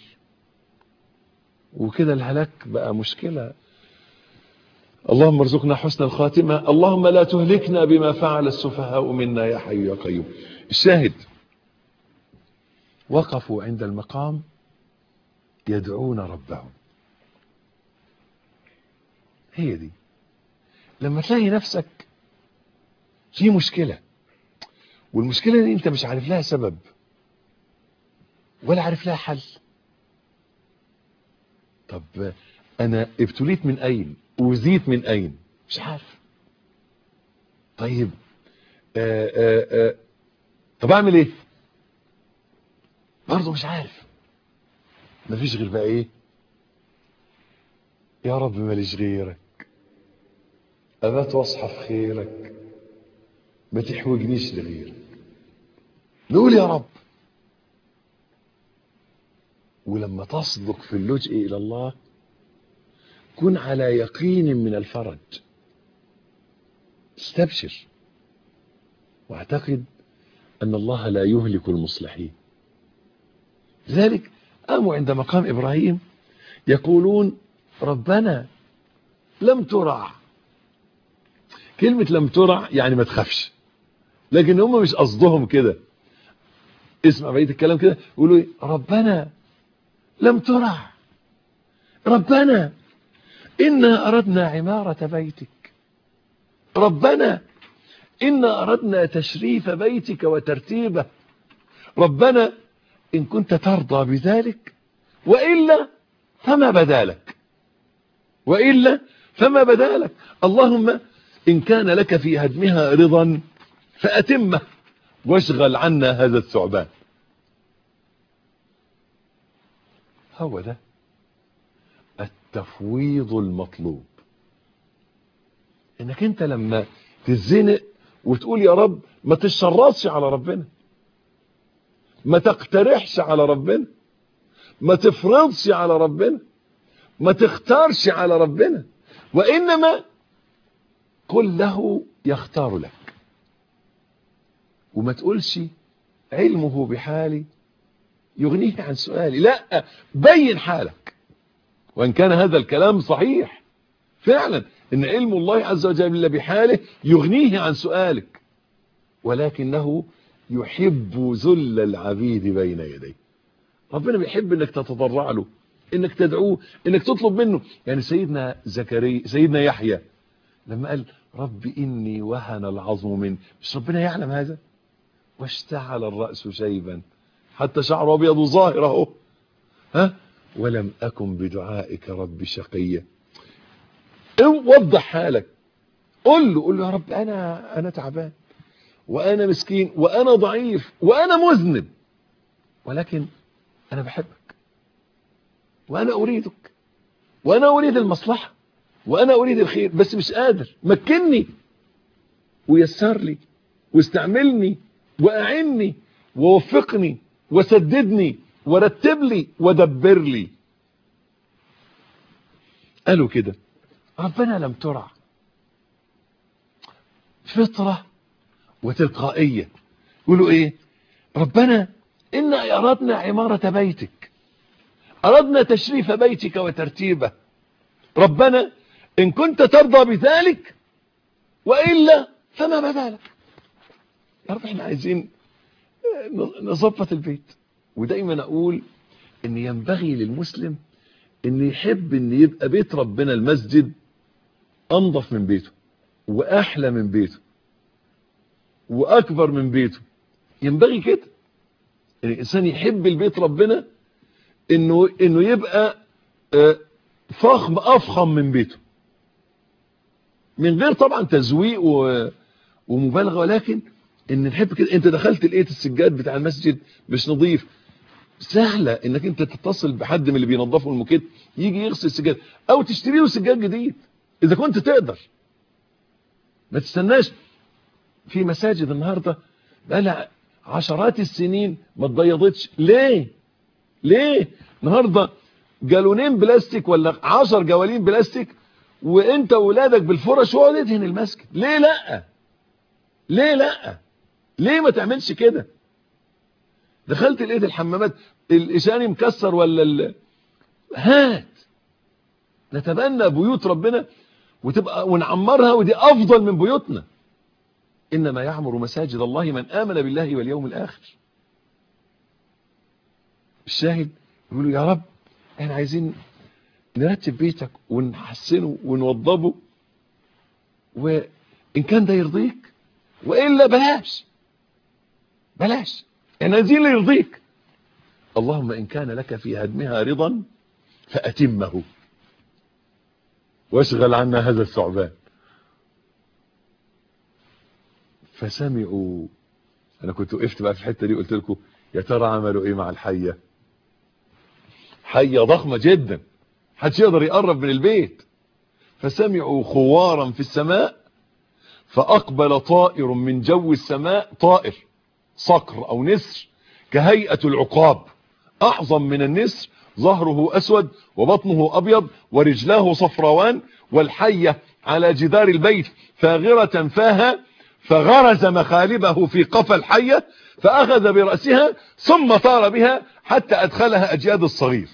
وكده الهلاك بقى مشكلة اللهم ارزقنا حسن الخاتمة اللهم لا تهلكنا بما فعل السفهاء منا يا حي يا قيوم الشاهد وقفوا عند المقام يدعون ربهم هي دي لما تلاقي نفسك في مشكلة والمشكلة دي انت مش عارف لها سبب ولا عارف لها حل طب انا ابتليت من اين وزيت من اين مش عارف طيب آآ آآ طب اعمل ايه برضه مش عارف مفيش غير بقى ايه يا رب ماليش غيرك ابات واصحى في خيرك ما تحوجنيش لغيرك نقول يا رب ولما تصدق في اللجئ الى الله كن على يقين من الفرج استبشر واعتقد ان الله لا يهلك المصلحين لذلك قاموا عند مقام ابراهيم يقولون ربنا لم ترع كلمة لم ترع يعني ما تخافش لكن هم مش قصدهم كده اسمع بقية الكلام كده يقولوا ايه ربنا لم ترع ربنا إنا أردنا عمارة بيتك ربنا إنا أردنا تشريف بيتك وترتيبه ربنا إن كنت ترضى بذلك وإلا فما بدالك وإلا فما بدالك اللهم إن كان لك في هدمها رضا فأتمه واشغل عنا هذا الثعبان هو ده التفويض المطلوب انك انت لما تزنق وتقول يا رب ما تشرطش على ربنا ما تقترحش على ربنا ما تفرضش على ربنا ما تختارش على ربنا وانما قل له يختار لك وما تقولش علمه بحالي يغنيه عن سؤالي لا بين حالك وان كان هذا الكلام صحيح فعلا ان علم الله عز وجل بحاله يغنيه عن سؤالك ولكنه يحب ذل العبيد بين يديه ربنا بيحب انك تتضرع له انك تدعوه انك تطلب منه يعني سيدنا زكريا سيدنا يحيى لما قال رب اني وهن العظم من مش ربنا يعلم هذا واشتعل الرأس شيبا حتى شعر ابيض ظاهر اهو ها ولم اكن بدعائك رب شقيا وضح حالك قل له قل له يا رب انا انا تعبان وانا مسكين وانا ضعيف وانا مذنب ولكن انا بحبك وانا اريدك وانا اريد المصلحه وانا اريد الخير بس مش قادر مكنني ويسر لي واستعملني واعني ووفقني وسددني ورتب لي ودبر لي قالوا كده ربنا لم ترع فطرة وتلقائية يقولوا ايه ربنا إنا أردنا عمارة بيتك أردنا تشريف بيتك وترتيبه ربنا إن كنت ترضى بذلك وإلا فما بدالك يا رب احنا عايزين نظبط البيت ودايما أقول إن ينبغي للمسلم إن يحب إن يبقى بيت ربنا المسجد أنظف من بيته وأحلى من بيته وأكبر من بيته ينبغي كده ان الانسان يحب البيت ربنا انه انه يبقى فخم افخم من بيته من غير طبعا تزويق ومبالغه ولكن ان نحب كده انت دخلت لقيت السجاد بتاع المسجد مش نظيف سهله انك انت تتصل بحد من اللي بينظفوا الموكيت يجي يغسل السجاد او تشتري له سجاد جديد اذا كنت تقدر ما تستناش في مساجد النهارده بقى لها عشرات السنين ما اتبيضتش ليه ليه النهارده جالونين بلاستيك ولا عشر جوالين بلاستيك وانت وولادك بالفرش واقعد ادهن المسجد ليه لا ليه لا ليه ما تعملش كده دخلت لقيت الحمامات الاشاني مكسر ولا ال... هات نتبنى بيوت ربنا وتبقى ونعمرها ودي افضل من بيوتنا إنما يعمر مساجد الله من آمن بالله واليوم الآخر الشاهد يقولوا يا رب احنا عايزين نرتب بيتك ونحسنه ونوضبه وإن كان ده يرضيك وإلا بلاش بلاش احنا عايزين اللي يرضيك اللهم إن كان لك في هدمها رضا فأتمه واشغل عنا هذا الثعبان فسمعوا انا كنت وقفت بقى في الحته دي قلت لكم يا ترى عملوا ايه مع الحيه حيه ضخمه جدا محدش يقدر يقرب من البيت فسمعوا خوارا في السماء فاقبل طائر من جو السماء طائر صقر او نسر كهيئه العقاب اعظم من النسر ظهره اسود وبطنه ابيض ورجلاه صفروان والحيه على جدار البيت فاغره فاها فغرز مخالبه في قفا الحية فأخذ برأسها ثم طار بها حتى أدخلها أجياد الصغير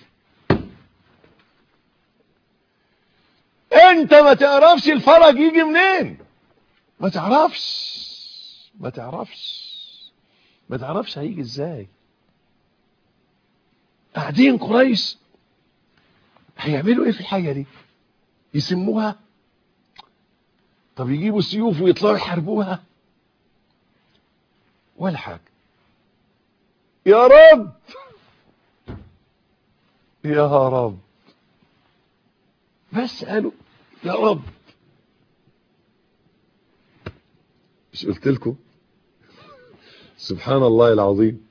انت ما تعرفش الفرج يجي منين ما تعرفش ما تعرفش ما تعرفش هيجي ازاي قاعدين قريش هيعملوا ايه في الحية دي يسموها طب يجيبوا سيوف ويطلعوا يحاربوها ولا حاجة يا رب يا رب بس قالوا يا رب مش قلت لكم سبحان الله العظيم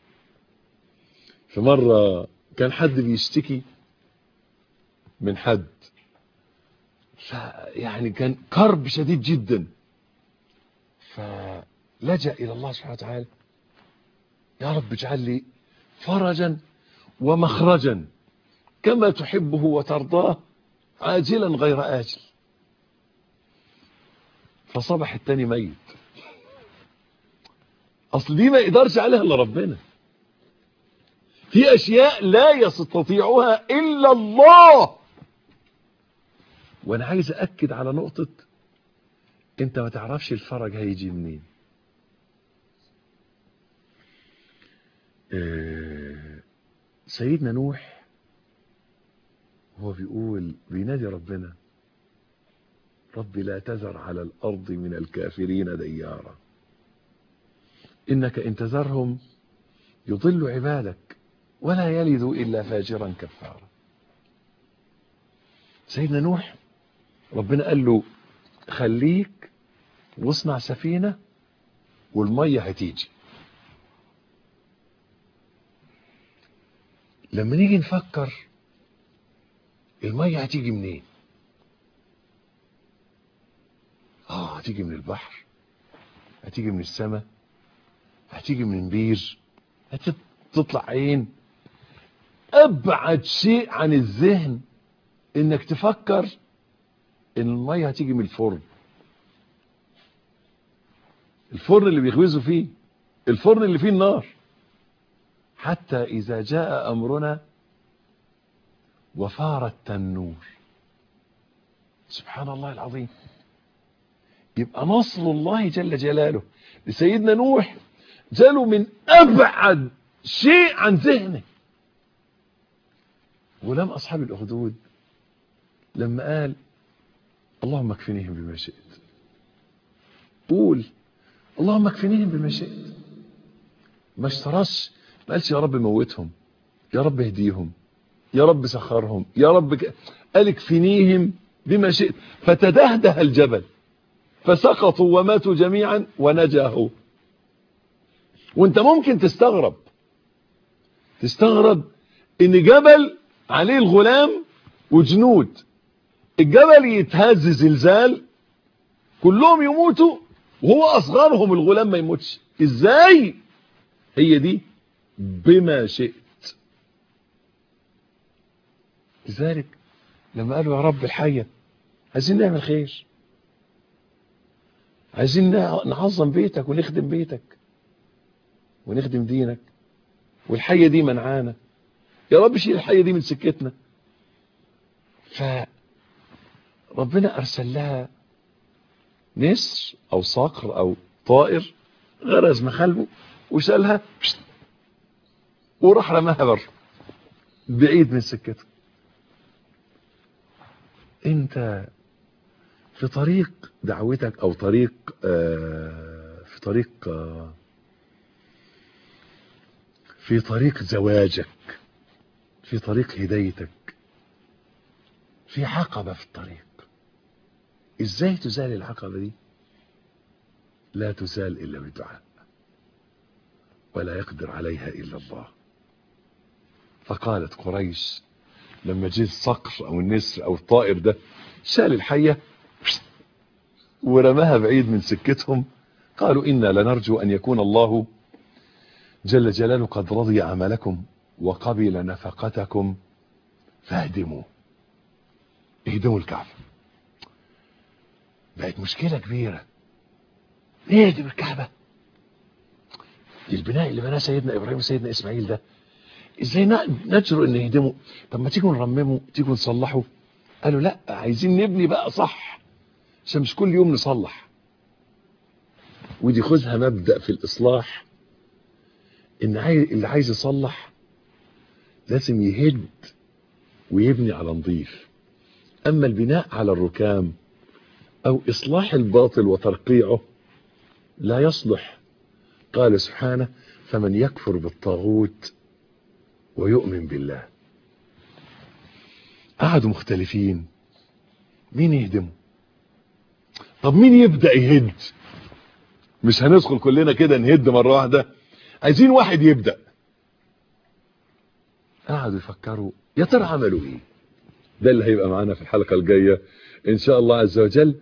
في مرة كان حد بيشتكي من حد فيعني كان كرب شديد جدا فلجأ إلى الله سبحانه وتعالى يا رب اجعل لي فرجا ومخرجا كما تحبه وترضاه عاجلا غير آجل فصبح التاني ميت اصل دي ما يقدرش عليها الا ربنا في اشياء لا يستطيعها الا الله وانا عايز اكد على نقطة انت ما تعرفش الفرج هيجي منين سيدنا نوح هو بيقول بينادي ربنا رب لا تذر على الارض من الكافرين ديارا انك ان تذرهم يضل عبادك ولا يلدوا الا فاجرا كفارا سيدنا نوح ربنا قال له خليك واصنع سفينة والمية هتيجي لما نيجي نفكر المية هتيجي منين هتيجي من البحر هتيجي من السماء هتيجي من بير هتطلع عين ابعد شيء عن الذهن انك تفكر ان الميه هتيجي من الفرن الفرن اللي بيخبزوا فيه الفرن اللي فيه النار حتى اذا جاء امرنا وفار التنور سبحان الله العظيم يبقى نصر الله جل جلاله لسيدنا نوح جاله من ابعد شيء عن ذهنه غلام اصحاب الاخدود لما قال اللهم اكفنيهم بما شئت قول اللهم اكفنيهم بما شئت ما اشترش ما قالش يا رب موتهم يا رب اهديهم يا رب سخرهم يا رب ك... قال اكفنيهم بما شئت فتدهده الجبل فسقطوا وماتوا جميعا ونجا هو وانت ممكن تستغرب تستغرب ان جبل عليه الغلام وجنود الجبل يتهز زلزال كلهم يموتوا وهو اصغرهم الغلام ما يموتش ازاي هي دي بما شئت لذلك لما قالوا يا رب الحية عايزين نعمل خير عايزين نعظم بيتك ونخدم بيتك ونخدم دينك والحية دي منعانا يا رب شيل الحية دي من سكتنا فربنا أرسل لها نسر أو صقر أو طائر غرز مخالبه وشالها وراح رماها بره بعيد من سكته انت في طريق دعوتك او طريق آه في طريق آه في طريق زواجك في طريق هدايتك في عقبة في الطريق ازاي تزال العقبة دي لا تزال الا بالدعاء ولا يقدر عليها الا الله فقالت قريش لما جه الصقر او النسر او الطائر ده شال الحية ورماها بعيد من سكتهم قالوا إنا لنرجو أن يكون الله جل جلاله قد رضي عملكم وقبل نفقتكم فاهدموا اهدموا الكعبة بقت مشكلة كبيرة نهدم الكعبة البناء اللي بناه سيدنا إبراهيم وسيدنا إسماعيل ده ازاي نجرؤ ان نهدمه طب ما تيجوا نرممه تيجوا نصلحه قالوا لا عايزين نبني بقى صح عشان مش كل يوم نصلح ودي خذها مبدأ في الإصلاح إن عاي... اللي عايز يصلح لازم يهد ويبني على نظيف أما البناء على الركام أو إصلاح الباطل وترقيعه لا يصلح قال سبحانه فمن يكفر بالطاغوت ويؤمن بالله قعدوا مختلفين مين يهدمه طب مين يبدأ يهد مش هندخل كلنا كده نهد مرة واحدة عايزين واحد يبدأ قعدوا يفكروا يا ترى عملوا ايه ده اللي هيبقى معانا في الحلقة الجاية ان شاء الله عز وجل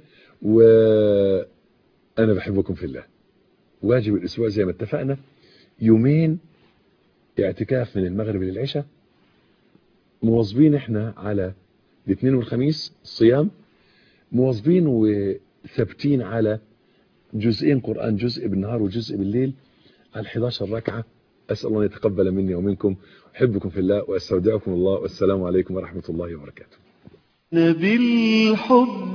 وانا بحبكم في الله واجب الاسبوع زي ما اتفقنا يومين اعتكاف من المغرب للعشاء مواظبين احنا على الاثنين والخميس الصيام مواظبين وثابتين على جزئين قرآن جزء بالنهار وجزء بالليل على 11 ركعة أسأل الله أن يتقبل مني ومنكم أحبكم في الله وأستودعكم الله والسلام عليكم ورحمة الله وبركاته بالحب